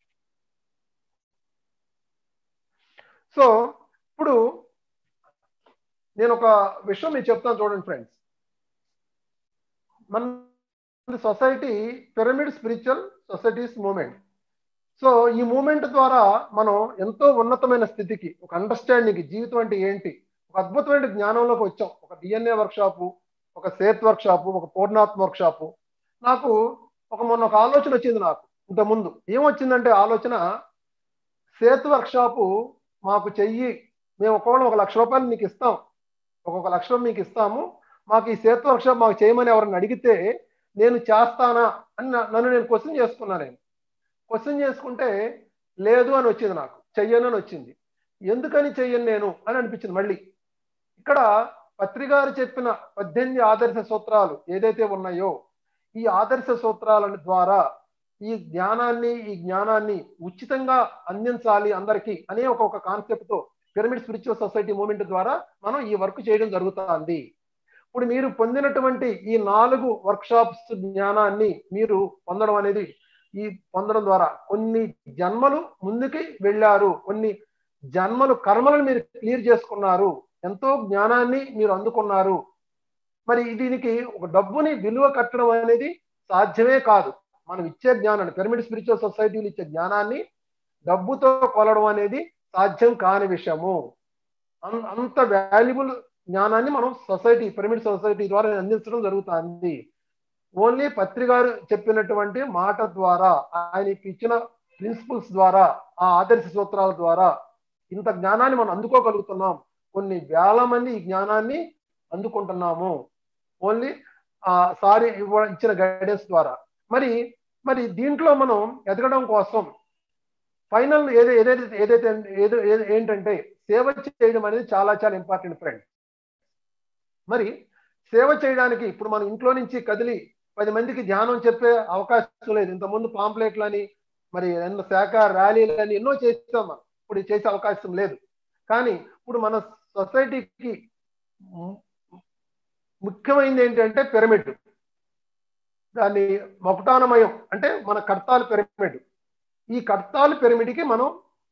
సో ఇప్పుడు నేను ఒక విషయం మీకు చెప్తాను చూడండి ఫ్రెండ్స్ మన society pyramid spiritual societies movement so ఈ మూమెంట్ ద్వారా మనం ఎంతో ఉన్నతమైన స్థితికి ఒక అండర్స్టాండింగ్ జీవితం అంటే ఏంటి ఒక అద్భుతమైన జ్ఞానంలోకి వచ్చాం ఒక డిఎన్ఏ వర్క్షాపు ఒక సేత్ వర్క్షాపు ఒక పూర్ణాత్మ వర్క్షాపు నాకు ఒక మొన్న ఒక ఆలోచన వచ్చింది నాకు ఇంతకుముందు ఏమొచ్చిందంటే ఆలోచన సేత్ వర్క్షాపు మాకు చెయ్యి మేము ఒకవేళ ఒక లక్ష రూపాయలు మీకు ఇస్తాం ఒక్కొక్క లక్ష మీకు ఇస్తాము మాకు ఈ సేత్ వర్క్షాప్ మాకు చేయమని ఎవరిని అడిగితే నేను చేస్తానా అని నా- నన్ను నేను క్వశ్చన్ చేసుకున్నాను నేను క్వశ్చన్ చేసుకుంటే లేదు అని వచ్చింది నాకు చెయ్యను అని వచ్చింది ఎందుకని చెయ్యను నేను అని అనిపించింది మళ్ళీ ఇక్కడ పత్రిగారు చెప్పిన పద్దెనిమిది ఆదర్శ సూత్రాలు ఏదైతే ఉన్నాయో ఈ ఆదర్శ సూత్రాల ద్వారా ఈ జ్ఞానాన్ని ఈ జ్ఞానాన్ని ఉచితంగా అందించాలి అందరికీ అనే ఒక ఒక కాన్సెప్ట్ తో పిరమిడ్ స్పిరిచువల్ సొసైటీ మూవ్మెంట్ ద్వారా మనం ఈ వర్క్ చేయడం జరుగుతుంది ఇప్పుడు మీరు పొందినటువంటి ఈ నాలుగు వర్క్షాప్స్ జ్ఞానాన్ని మీరు పొందడం అనేది ఈ పొందడం ద్వారా కొన్ని జన్మలు ముందుకి వెళ్ళారు కొన్ని జన్మలు కర్మలను మీరు క్లియర్ చేసుకున్నారు ఎంతో జ్ఞానాన్ని మీరు అందుకున్నారు మరి దీనికి ఒక డబ్బుని విలువ కట్టడం అనేది సాధ్యమే కాదు మనం ఇచ్చే జ్ఞానాన్ని పిరమిడ్ స్పిరిచువల్ సొసైటీలు ఇచ్చే జ్ఞానాన్ని డబ్బుతో కొలడం అనేది సాధ్యం కాని విషయము అన్- అంత వాల్యుబుల్ జ్ఞానాన్ని మనం సొసైటీ పిరమిడ్ సొసైటీ ద్వారా అందించడం జరుగుతుంది ఓన్లీ పత్రికారు చెప్పినటువంటి మాట ద్వారా ఆయనకి ఇచ్చిన ప్రిన్సిపల్స్ ద్వారా ఆ ఆదర్శ సూత్రాల ద్వారా ఇంత జ్ఞానాన్ని మనం అందుకోగలుగుతున్నాం కొన్ని వేల మంది ఈ జ్ఞానాన్ని అందుకుంటున్నాము ఓన్లీ ఆ సారి ఇవ్వ ఇచ్చిన గైడెన్స్ ద్వారా మరి మరి దీంట్లో మనం ఎదగడం కోసం ఫైనల్ ఏదో ఏదైతే ఏదైతే ఏదో ఏదో ఏంటంటే సేవ చేయడం అనేది చాలా చాలా ఇంపార్టెంట్ ఫ్రెండ్ మరి సేవ చేయడానికి ఇప్పుడు మనం ఇంట్లో నుంచి కదిలి పది మందికి ధ్యానం చెప్పే అవకాశం లేదు ఇంతకుముందు పాంప్లెట్లని మరి ఎన్నో శాఖ ర్యాలీలని ఎన్నో చేస్తాం మనం ఇప్పుడు చేసే అవకాశం లేదు కానీ ఇప్పుడు మన సొసైటీకి ము- ముఖ్యమైనది ఏంటంటే పిరమిడ్ దాన్ని మొకటానమయం అంటే మన కర్తాలు పిరమిడ్ ఈ కర్తాలు పిరమిడ్కి మనం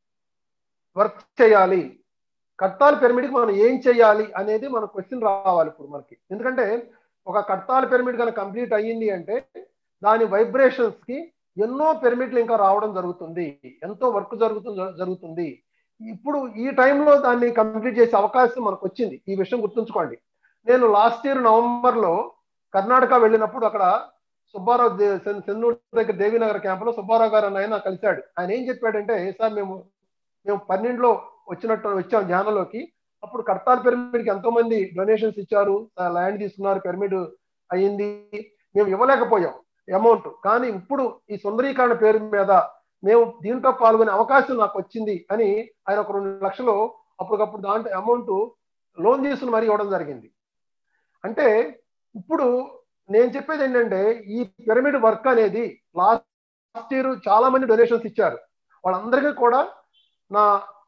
వర్క్ చేయాలి కర్తాల పిరమిడ్కి మనం ఏం చేయాలి అనేది మన క్వశ్చన్ రావాలి ఇప్పుడు మనకి ఎందుకంటే ఒక కర్తాల పిరమిడ్ కనుక కంప్లీట్ అయ్యింది అంటే దాని వైబ్రేషన్స్ కి ఎన్నో పిరమిడ్లు ఇంకా రావడం జరుగుతుంది ఎంతో వర్క్ జరుగుతుంది జరుగుతుంది ఇప్పుడు ఈ టైంలో దాన్ని కంప్లీట్ చేసే అవకాశం మనకు వచ్చింది ఈ విషయం గుర్తుంచుకోండి నేను లాస్ట్ ఇయర్ నవంబర్ లో కర్ణాటక వెళ్ళినప్పుడు అక్కడ సుబ్బారావు దే- సెన్- సెన్నూరు దగ్గర దేవీనగర్ క్యాంపులో సుబ్బారావు గారు అన్న ఆయన నాకు కలిశాడు ఆయన ఏం చెప్పాడంటే సార్ మేము మేము పన్నెండులో వచ్చినట్టు వచ్చాం ధ్యానంలోకి అప్పుడు కర్తాల పిరమిడ్కి ఎంతో మంది డొనేషన్స్ ఇచ్చారు ల్యాండ్ తీసుకున్నారు పిరమిడ్ అయ్యింది మేము ఇవ్వలేకపోయాం అమౌంట్ కానీ ఇప్పుడు ఈ సుందరీకరణ పేరు మీద మేము దీంట్లో పాల్గొనే అవకాశం నాకు వచ్చింది అని ఆయన ఒక రెండు లక్షలు అప్పటికప్పుడు దాంట్లో అమౌంట్ లోన్ తీసుకుని మరీ ఇవ్వడం జరిగింది అంటే ఇప్పుడు నేను చెప్పేది ఏంటంటే ఈ పిరమిడ్ వర్క్ అనేది లాస్ట్ ఇయర్ చాలా మంది డొనేషన్స్ ఇచ్చారు వాళ్ళందరికీ కూడా నా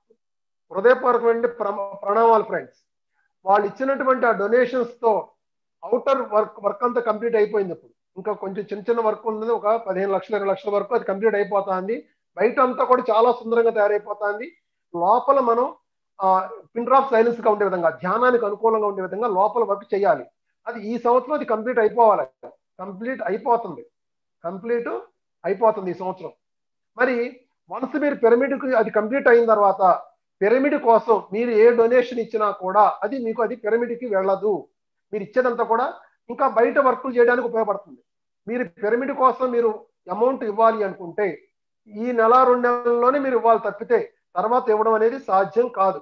హృదయపూర్వకమైన ప్ర- ప్రణామాలు ఫ్రెండ్స్ వాళ్ళు ఇచ్చినటువంటి ఆ డొనేషన్స్ తో అవుటర్ వర్క్ వర్క్ అంతా కంప్లీట్ అయిపోయింది ఇప్పుడు ఇంకా కొంచెం చిన్న చిన్న వర్క్ ఉంది ఒక పదిహేను లక్షల ఇరవై లక్షల వరకు అది కంప్లీట్ అయిపోతుంది బయట అంతా కూడా చాలా సుందరంగా తయారైపోతుంది లోపల మనం పిన్ డ్రాప్ సైలెన్స్ గా ఉండే విధంగా ధ్యానానికి అనుకూలంగా ఉండే విధంగా లోపల వర్క్ చేయాలి అది ఈ సంవత్సరం అది కంప్లీట్ అయిపోవాలి కంప్లీట్ అయిపోతుంది కంప్లీట్ అయిపోతుంది ఈ సంవత్సరం మరి వన్స్ మీరు పిరమిడ్ అది కంప్లీట్ అయిన తర్వాత పిరమిడ్ కోసం మీరు ఏ డొనేషన్ ఇచ్చినా కూడా అది మీకు అది పిరమిడ్ కి వెళ్ళదు మీరు ఇచ్చేదంతా కూడా ఇంకా బయట వర్కులు చేయడానికి ఉపయోగపడుతుంది మీరు పిరమిడ్ కోసం మీరు అమౌంట్ ఇవ్వాలి అనుకుంటే ఈ నెల రెండు నెలల్లోనే మీరు ఇవ్వాలి తప్పితే తర్వాత ఇవ్వడం అనేది సాధ్యం కాదు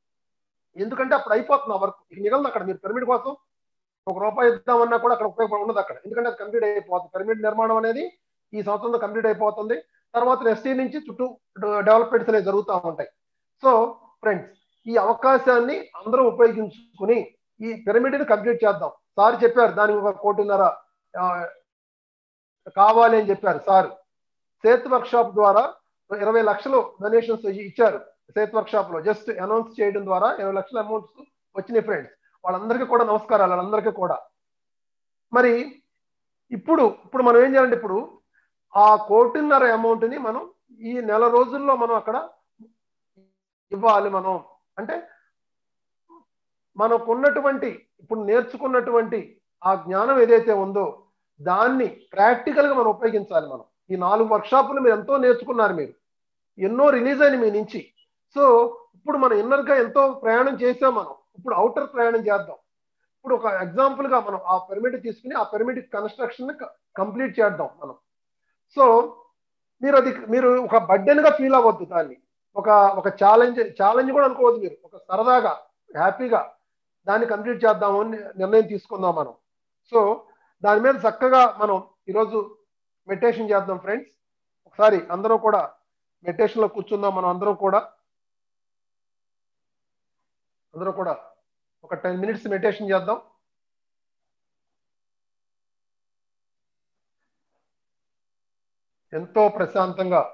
ఎందుకంటే అప్పుడు అయిపోతుంది ఆ వర్క్ ఇక మిగలదు అక్కడ మీరు పిరమిడ్ కోసం ఒక రూపాయి ఇద్దామన్నా కూడా అక్కడ ఉపయోగపడి ఉండదు అక్కడ ఎందుకంటే అది కంప్లీట్ అయిపోతుంది పిరమిడ్ నిర్మాణం అనేది ఈ సంవత్సరంలో కంప్లీట్ అయిపోతుంది తర్వాత నెక్స్ట్ ఇయర్ నుంచి చుట్టూ డెవలప్మెంట్స్ అనేవి జరుగుతూ ఉంటాయి సో ఫ్రెండ్స్ ఈ అవకాశాన్ని అందరూ ఉపయోగించుకుని ఈ పిరమిడ్ని కంప్లీట్ చేద్దాం సార్ చెప్పారు దానికి ఒక కోటిన్నర ఆ, కావాలి అని చెప్పారు సార్ సేత్ వర్క్ షాప్ ద్వారా ఇరవై లక్షలు డొనేషన్స్ ఇచ్చారు సేత్ వర్క్ షాప్ లో జస్ట్ అనౌన్స్ చేయడం ద్వారా ఇరవై లక్షల అమౌంట్స్ వచ్చినాయి ఫ్రెండ్స్ వాళ్ళందరికీ కూడా నమస్కారాలు వాళ్ళందరికీ కూడా మరి ఇప్పుడు ఇప్పుడు మనం ఏం చేయాలంటే ఇప్పుడు ఆ కోటిన్నర అమౌంట్ ని మనం ఈ నెల రోజుల్లో మనం అక్కడ ఇవ్వాలి మనం అంటే మనకున్నటువంటి ఇప్పుడు నేర్చుకున్నటువంటి ఆ జ్ఞానం ఏదైతే ఉందో దాన్ని ప్రాక్టికల్ గా మనం ఉపయోగించాలి మనం ఈ నాలుగు వర్క్షాపులు మీరు ఎంతో నేర్చుకున్నారు మీరు ఎన్నో రిలీజ్ అయిన మీ నుంచి సో ఇప్పుడు మనం ఇన్నర్ గా ఎంతో ప్రయాణం చేసాం మనం ఇప్పుడు అవుటర్ ప్రయాణం చేద్దాం ఇప్పుడు ఒక ఎగ్జాంపుల్ గా మనం ఆ పిరమిడ్ తీసుకుని ఆ పిరమిడ్ కన్స్ట్రక్షన్ కంప్లీట్ చేద్దాం మనం సో మీరు అది మీరు ఒక బడ్డెన్ గా ఫీల్ అవ్వద్దు దాన్ని ఒక ఒక ఛాలెంజ్ ఛాలెంజ్ కూడా అనుకోవద్దు మీరు ఒక సరదాగా హ్యాపీగా దాన్ని కంప్లీట్ చేద్దాము అని నిర్ణయం తీసుకుందాం మనం సో దాని మీద చక్కగా మనం ఈరోజు మెడిటేషన్ చేద్దాం ఫ్రెండ్స్ ఒకసారి అందరూ కూడా మెడిటేషన్ లో కూర్చుందాం మనం అందరం కూడా అందరూ కూడా ఒక టెన్ మినిట్స్ మెడిటేషన్ చేద్దాం ఎంతో ప్రశాంతంగా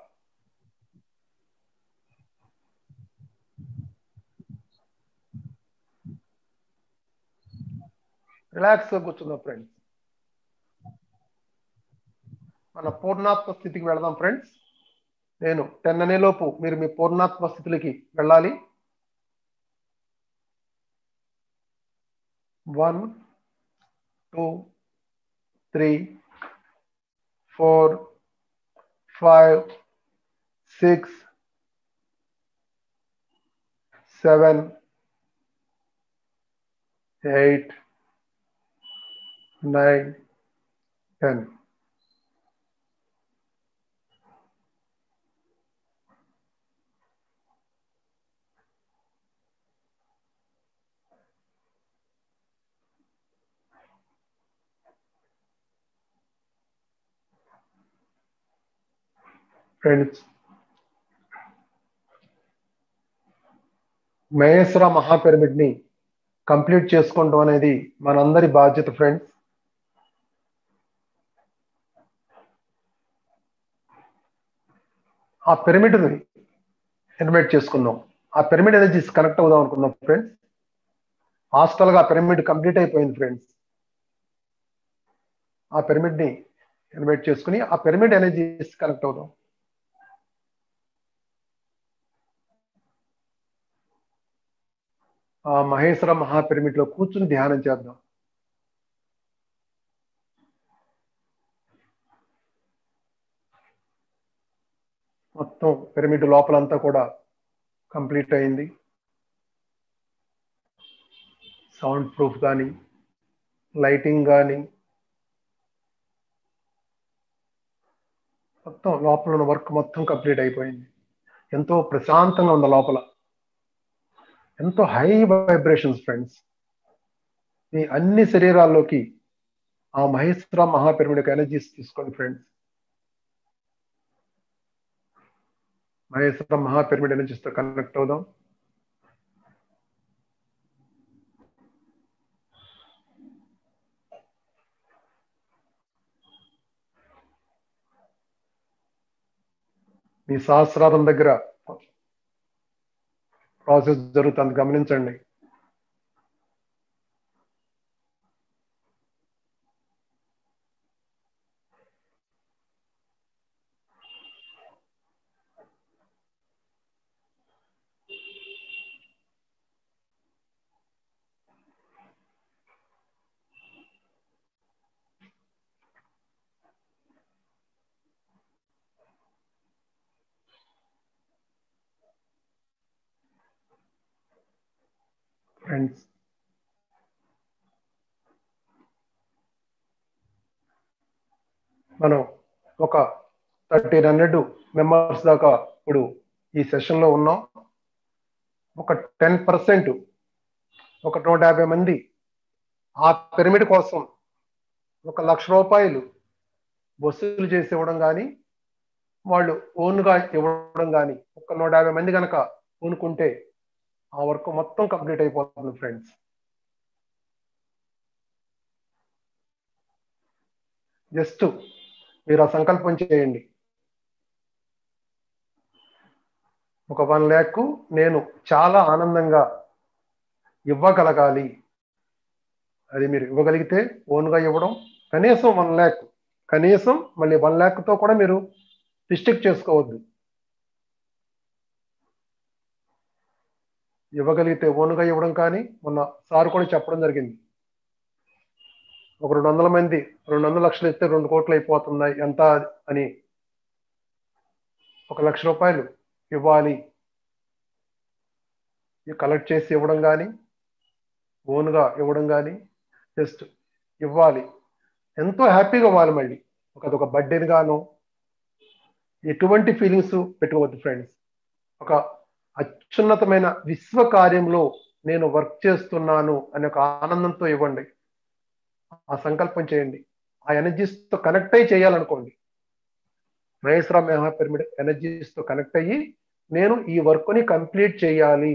రిలాక్స్ గా కూర్చుందాం ఫ్రెండ్స్ మన పూర్ణాత్మ స్థితికి వెళదాం ఫ్రెండ్స్ నేను టెన్ అనేలోపు మీరు మీ పూర్ణాత్మ స్థితికి వెళ్ళాలి one two three four five six seven eight nine ten friends Maheshwara మహాపిరమిడ్ ని కంప్లీట్ చేసుకోవడం అనేది మనందరి బాధ్యత ఫ్రెండ్స్ ఆ పిరమిడ్ని ఇన్వైట్ చేసుకుందాం ఆ పిరమిడ్ ఎనర్జీస్ కనెక్ట్ అవుదాం అనుకుందాం ఫ్రెండ్స్ హాస్టల్గా పిరమిడ్ కంప్లీట్ అయిపోయింది ఫ్రెండ్స్ ఆ పిరమిడ్ని ఇన్వైట్ చేసుకుని ఆ పిరమిడ్ ఎనర్జీస్ కనెక్ట్ అవుదాం ఆ మహేశ్వర మహాపిరమిడ్ లో కూర్చుని ధ్యానం చేద్దాం మొత్తం పిరమిడ్ లోపలంతా కూడా కంప్లీట్ అయింది సౌండ్ ప్రూఫ్ కానీ లైటింగ్ కానీ మొత్తం లోపల ఉన్న వర్క్ మొత్తం కంప్లీట్ అయిపోయింది ఎంతో ప్రశాంతంగా ఉంది లోపల ఎంతో హై వైబ్రేషన్స్ ఫ్రెండ్స్ మీ అన్ని శరీరాల్లోకి ఆ మహేశ్వర మహాపిరమిడ్ యొక్క ఎనర్జీస్ తీసుకోండి ఫ్రెండ్స్ మహేశ్వర మహాపిరమిడ్ ఎనర్జీస్ తో కనెక్ట్ అవుదాం మీ సహస్రారం దగ్గర ప్రాసెస్ జరుగుతుంది గమనించండి ఫ్రెండ్స్ మనం ఒక థర్టీన్ హండ్రెడ్ మెంబర్స్ దాకా ఇప్పుడు ఈ సెషన్లో ఉన్నాం ఒక టెన్ పర్సెంట్ ఒక నూట యాభై మంది ఆ పిరమిడ్ కోసం ఒక లక్ష రూపాయలు వసూలు చేసి ఇవ్వడం కానీ వాళ్ళు ఓన్గా ఇవ్వడం కానీ ఒక నూట యాభై మంది కనుక కొనుక్కుంటే ఆ వర్క్ మొత్తం కంప్లీట్ అయిపోతుంది ఫ్రెండ్స్ జస్ట్ మీరు ఆ సంకల్పం చేయండి ఒక వన్ ల్యాక్ నేను చాలా ఆనందంగా ఇవ్వగలగాలి అది మీరు ఇవ్వగలిగితే ఓన్గా ఇవ్వడం కనీసం వన్ ల్యాక్ కనీసం మళ్ళీ వన్ ల్యాక్తో కూడా మీరు రిస్ట్రిక్ట్ చేసుకోవద్దు ఇవ్వగలిగితే ఓనుగా ఇవ్వడం కానీ మొన్న సార్ కూడా చెప్పడం జరిగింది ఒక రెండు వందల మంది రెండు వందల లక్షలు ఇస్తే రెండు కోట్లు అయిపోతున్నాయి ఎంత అని ఒక లక్ష రూపాయలు ఇవ్వాలి కలెక్ట్ చేసి ఇవ్వడం కానీ ఓన్గా ఇవ్వడం కానీ జస్ట్ ఇవ్వాలి ఎంతో హ్యాపీగా ఇవ్వాలి మళ్ళీ ఒక అదొక బర్త్డేని గాను ఎటువంటి ఫీలింగ్స్ పెట్టుకోవద్దు ఫ్రెండ్స్ ఒక అత్యున్నతమైన విశ్వ కార్యంలో నేను వర్క్ చేస్తున్నాను అనే ఒక ఆనందంతో ఇవ్వండి ఆ సంకల్పం చేయండి ఆ ఎనర్జీస్తో కనెక్ట్ అయ్యి చేయాలనుకోండి మహేశ్వర మహా పిరమిడ్ ఎనర్జీస్తో కనెక్ట్ అయ్యి నేను ఈ వర్క్ని కంప్లీట్ చేయాలి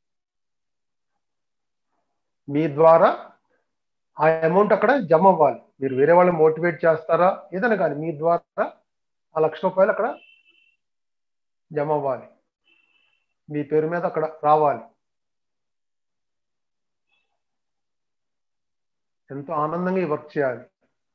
మీ ద్వారా ఆ అమౌంట్ అక్కడ జమ అవ్వాలి మీరు వేరే వాళ్ళని మోటివేట్ చేస్తారా ఏదైనా కానీ మీ ద్వారా ఆ లక్ష రూపాయలు అక్కడ జమ అవ్వాలి మీ పేరు మీద అక్కడ రావాలి ఎంతో ఆనందంగా ఈ వర్క్ చేయాలి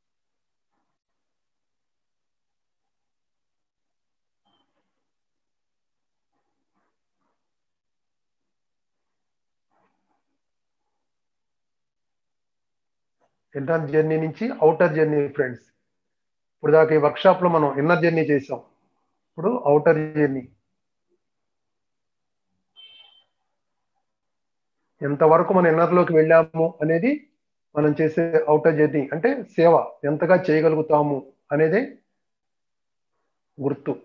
ఇంటర్ జర్నీ నుంచి అవుటర్ జర్నీ ఫ్రెండ్స్ ఇప్పుడు దాకా ఈ వర్క్షాప్ లో మనం ఇన్నర్ జర్నీ చేసాం ఇప్పుడు అవుటర్ జర్నీ ఎంతవరకు మన ఇన్నర్లోకి వెళ్ళాము అనేది మనం చేసే అవుటర్ జర్నీ అంటే సేవ ఎంతగా చేయగలుగుతాము అనేది గుర్తు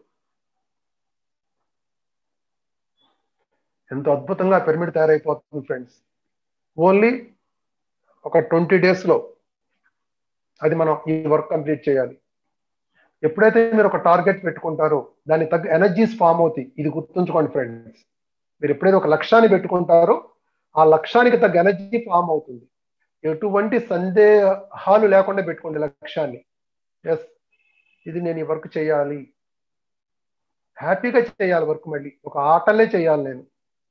ఎంతో అద్భుతంగా పిరమిడ్ తయారైపోతుంది ఫ్రెండ్స్ ఓన్లీ ఒక ట్వంటీ డేస్లో అది మనం ఈ వర్క్ కంప్లీట్ చేయాలి ఎప్పుడైతే మీరు ఒక టార్గెట్ పెట్టుకుంటారో దానికి తగ్గ ఎనర్జీస్ ఫామ్ అవుతాయి ఇది గుర్తుంచుకోండి ఫ్రెండ్స్ మీరు ఎప్పుడైతే ఒక లక్ష్యాన్ని పెట్టుకుంటారో ఆ లక్ష్యానికి తగ్గ ఎనర్జీ ఫామ్ అవుతుంది ఎటువంటి సందేహాలు లేకుండా పెట్టుకోండి లక్ష్యాన్ని ఎస్ ఇది నేను ఈ వర్క్ చేయాలి హ్యాపీగా చేయాలి వర్క్ మళ్ళీ ఒక ఆటలే చేయాలి నేను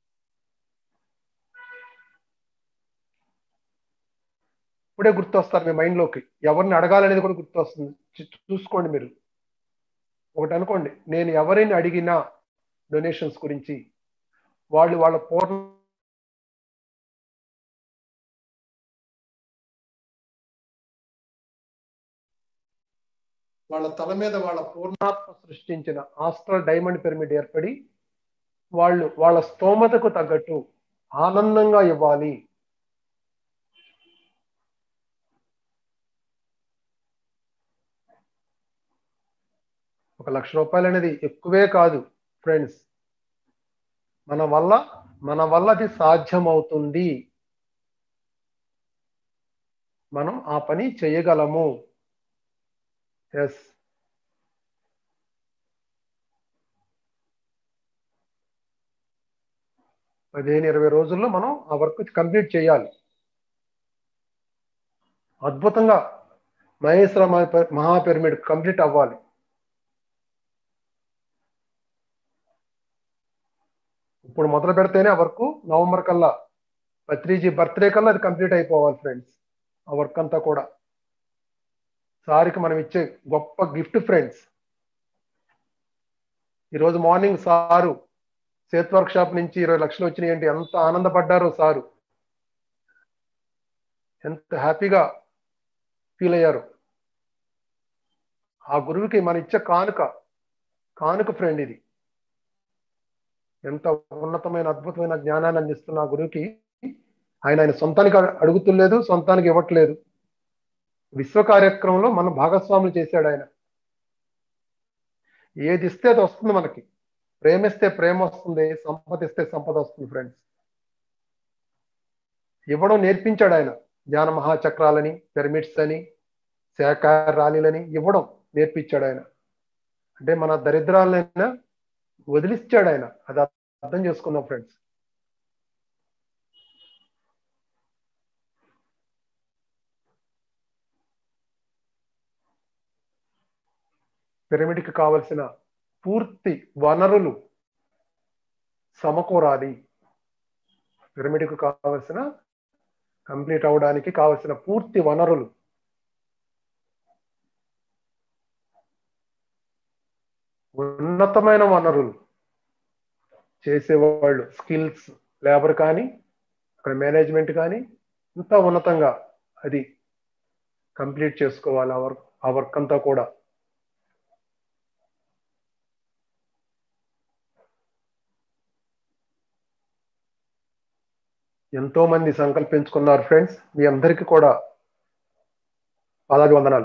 ఇప్పుడే గుర్తొస్తారు మీ మైండ్లోకి ఎవరిని అడగాలనేది కూడా గుర్తొస్తుంది చూ- చూసుకోండి మీరు ఒకటి అనుకోండి నేను ఎవరిని అడిగినా డొనేషన్స్ గురించి వాళ్ళు వాళ్ళ పూర్ణ వాళ్ళ తల మీద వాళ్ళ పూర్ణాత్మ సృష్టించిన ఆస్ట్రల్ డైమండ్ పిరమిడ్ ఏర్పడి వాళ్ళు వాళ్ళ స్తోమతకు తగ్గట్టు ఆనందంగా ఇవ్వాలి ఒక లక్ష రూపాయలు అనేది ఎక్కువే కాదు ఫ్రెండ్స్ మన వల్ల మన వల్ల అది సాధ్యమవుతుంది మనం ఆ పని చేయగలము ఎస్ పదిహేను ఇరవై రోజుల్లో మనం ఆ వర్క్ కంప్లీట్ చేయాలి అద్భుతంగా మహేశ్వర మహా పిరమిడ్ కంప్లీట్ అవ్వాలి ఇప్పుడు మొదలు పెడితేనే ఆ వర్క్ నవంబర్ కల్లా పత్రిజీ బర్త్డే కల్లా అది కంప్లీట్ అయిపోవాలి ఫ్రెండ్స్ ఆ వర్క్ అంతా కూడా సార్కి మనం ఇచ్చే గొప్ప గిఫ్ట్ ఫ్రెండ్స్ ఈరోజు morning sir Seth workshop నుంచి ఇరవై లక్షలు వచ్చినాయి అంటే ఎంత ఆనందపడ్డారో సారు ఎంత హ్యాపీగా ఫీల్ అయ్యారు ఆ గురువుకి మన ఇచ్చే కానుక కానుక ఫ్రెండ్ ఇది ఎంత ఉన్నతమైన అద్భుతమైన జ్ఞానాన్ని అందిస్తున్న ఆ గురువుకి ఆయన ఆయన సొంతానికి అడుగుతులేదు సొంతానికి ఇవ్వట్లేదు విశ్వ కార్యక్రమంలో మన భాగస్వాములు చేశాడు ఆయన ఏది ఇస్తే అది వస్తుంది మనకి ప్రేమిస్తే ప్రేమ వస్తుంది సంపద ఇస్తే సంపద వస్తుంది ఫ్రెండ్స్ ఇవ్వడం నేర్పించాడు ఆయన జ్ఞాన మహాచక్రాలని పిరమిడ్స్ అని శాఖార ర్యాలీలని ఇవ్వడం నేర్పించాడు ఆయన అంటే మన దరిద్రాలైనా వదిలిచ్చాడు ఆయన అది అర్థం చేసుకుందాం ఫ్రెండ్స్ పిరమిడ్కి కావలసిన పూర్తి వనరులు సమకూరాలి పిరమిడ్కు కావలసిన కంప్లీట్ అవడానికి కావలసిన పూర్తి వనరులు ఉన్నతమైన వనరులు చేసేవాళ్ళు స్కిల్స్ లేబర్ కానీ అక్కడ మేనేజ్మెంట్ కానీ ఇంత ఉన్నతంగా అది కంప్లీట్ చేసుకోవాలి ఆ వర్క్ ఆ వర్క్ అంతా కూడా ఎంతో మంది సంకల్పించుకున్నారు ఫ్రెండ్స్ మీ అందరికీ కూడా పాదాభివందనాలు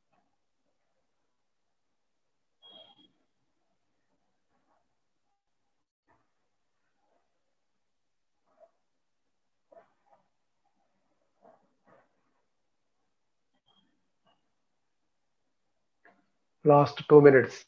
లాస్ట్ టూ మినిట్స్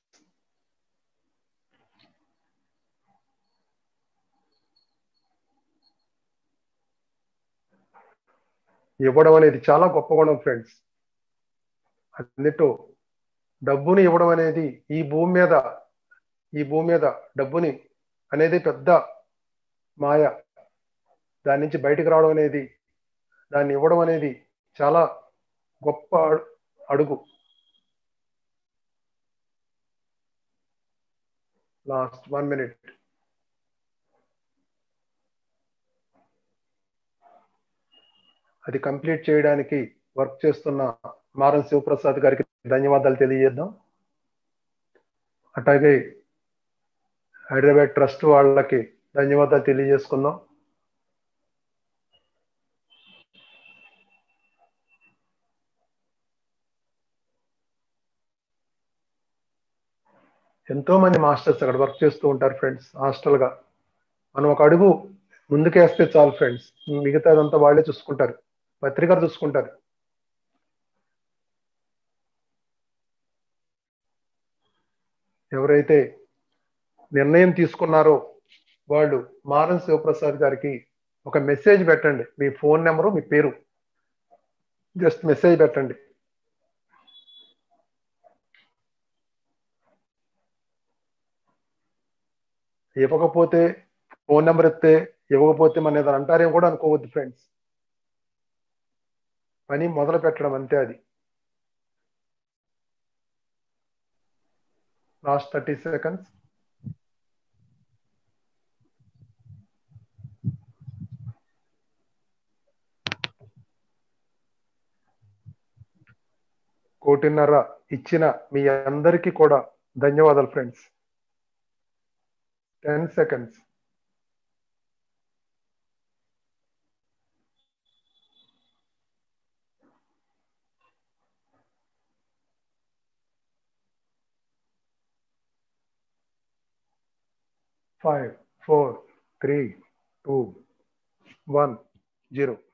ఇవ్వడం అనేది చాలా గొప్ప గుణం ఫ్రెండ్స్ అన్నిటో డబ్బుని ఇవ్వడం అనేది ఈ భూమి మీద ఈ భూమి మీద డబ్బుని అనేది పెద్ద మాయ దాని నుంచి బయటకు రావడం అనేది దాన్ని ఇవ్వడం అనేది చాలా గొప్ప అడుగు లాస్ట్ వన్ మినిట్ అది కంప్లీట్ చేయడానికి వర్క్ చేస్తున్న మారం శివప్రసాద్ గారికి ధన్యవాదాలు తెలియజేద్దాం అట్లాగే హైదరాబాద్ ట్రస్ట్ వాళ్ళకి ధన్యవాదాలు తెలియజేసుకుందాం ఎంతో మంది మాస్టర్స్ అక్కడ వర్క్ చేస్తూ ఉంటారు ఫ్రెండ్స్ హాస్టల్ గా మనం ఒక అడుగు ముందుకేస్తే చాలు ఫ్రెండ్స్ మిగతాదంతా వాళ్ళే చూసుకుంటారు పత్రికలు చూసుకుంటారు ఎవరైతే నిర్ణయం తీసుకున్నారో వాళ్ళు మారం శివప్రసాద్ గారికి ఒక మెసేజ్ పెట్టండి మీ ఫోన్ నెంబరు మీ పేరు జస్ట్ మెసేజ్ పెట్టండి ఇవ్వకపోతే ఫోన్ నెంబర్ ఇస్తే ఇవ్వకపోతే మన ఏదైనా అంటారేం కూడా అనుకోవద్దు ఫ్రెండ్స్ పని మొదలు పెట్టడం అంతే అది లాస్ట్ థర్టీ సెకండ్స్ కోటిన్నర ఇచ్చిన మీ అందరికీ కూడా ధన్యవాదాలు friends ten seconds five four three two one zero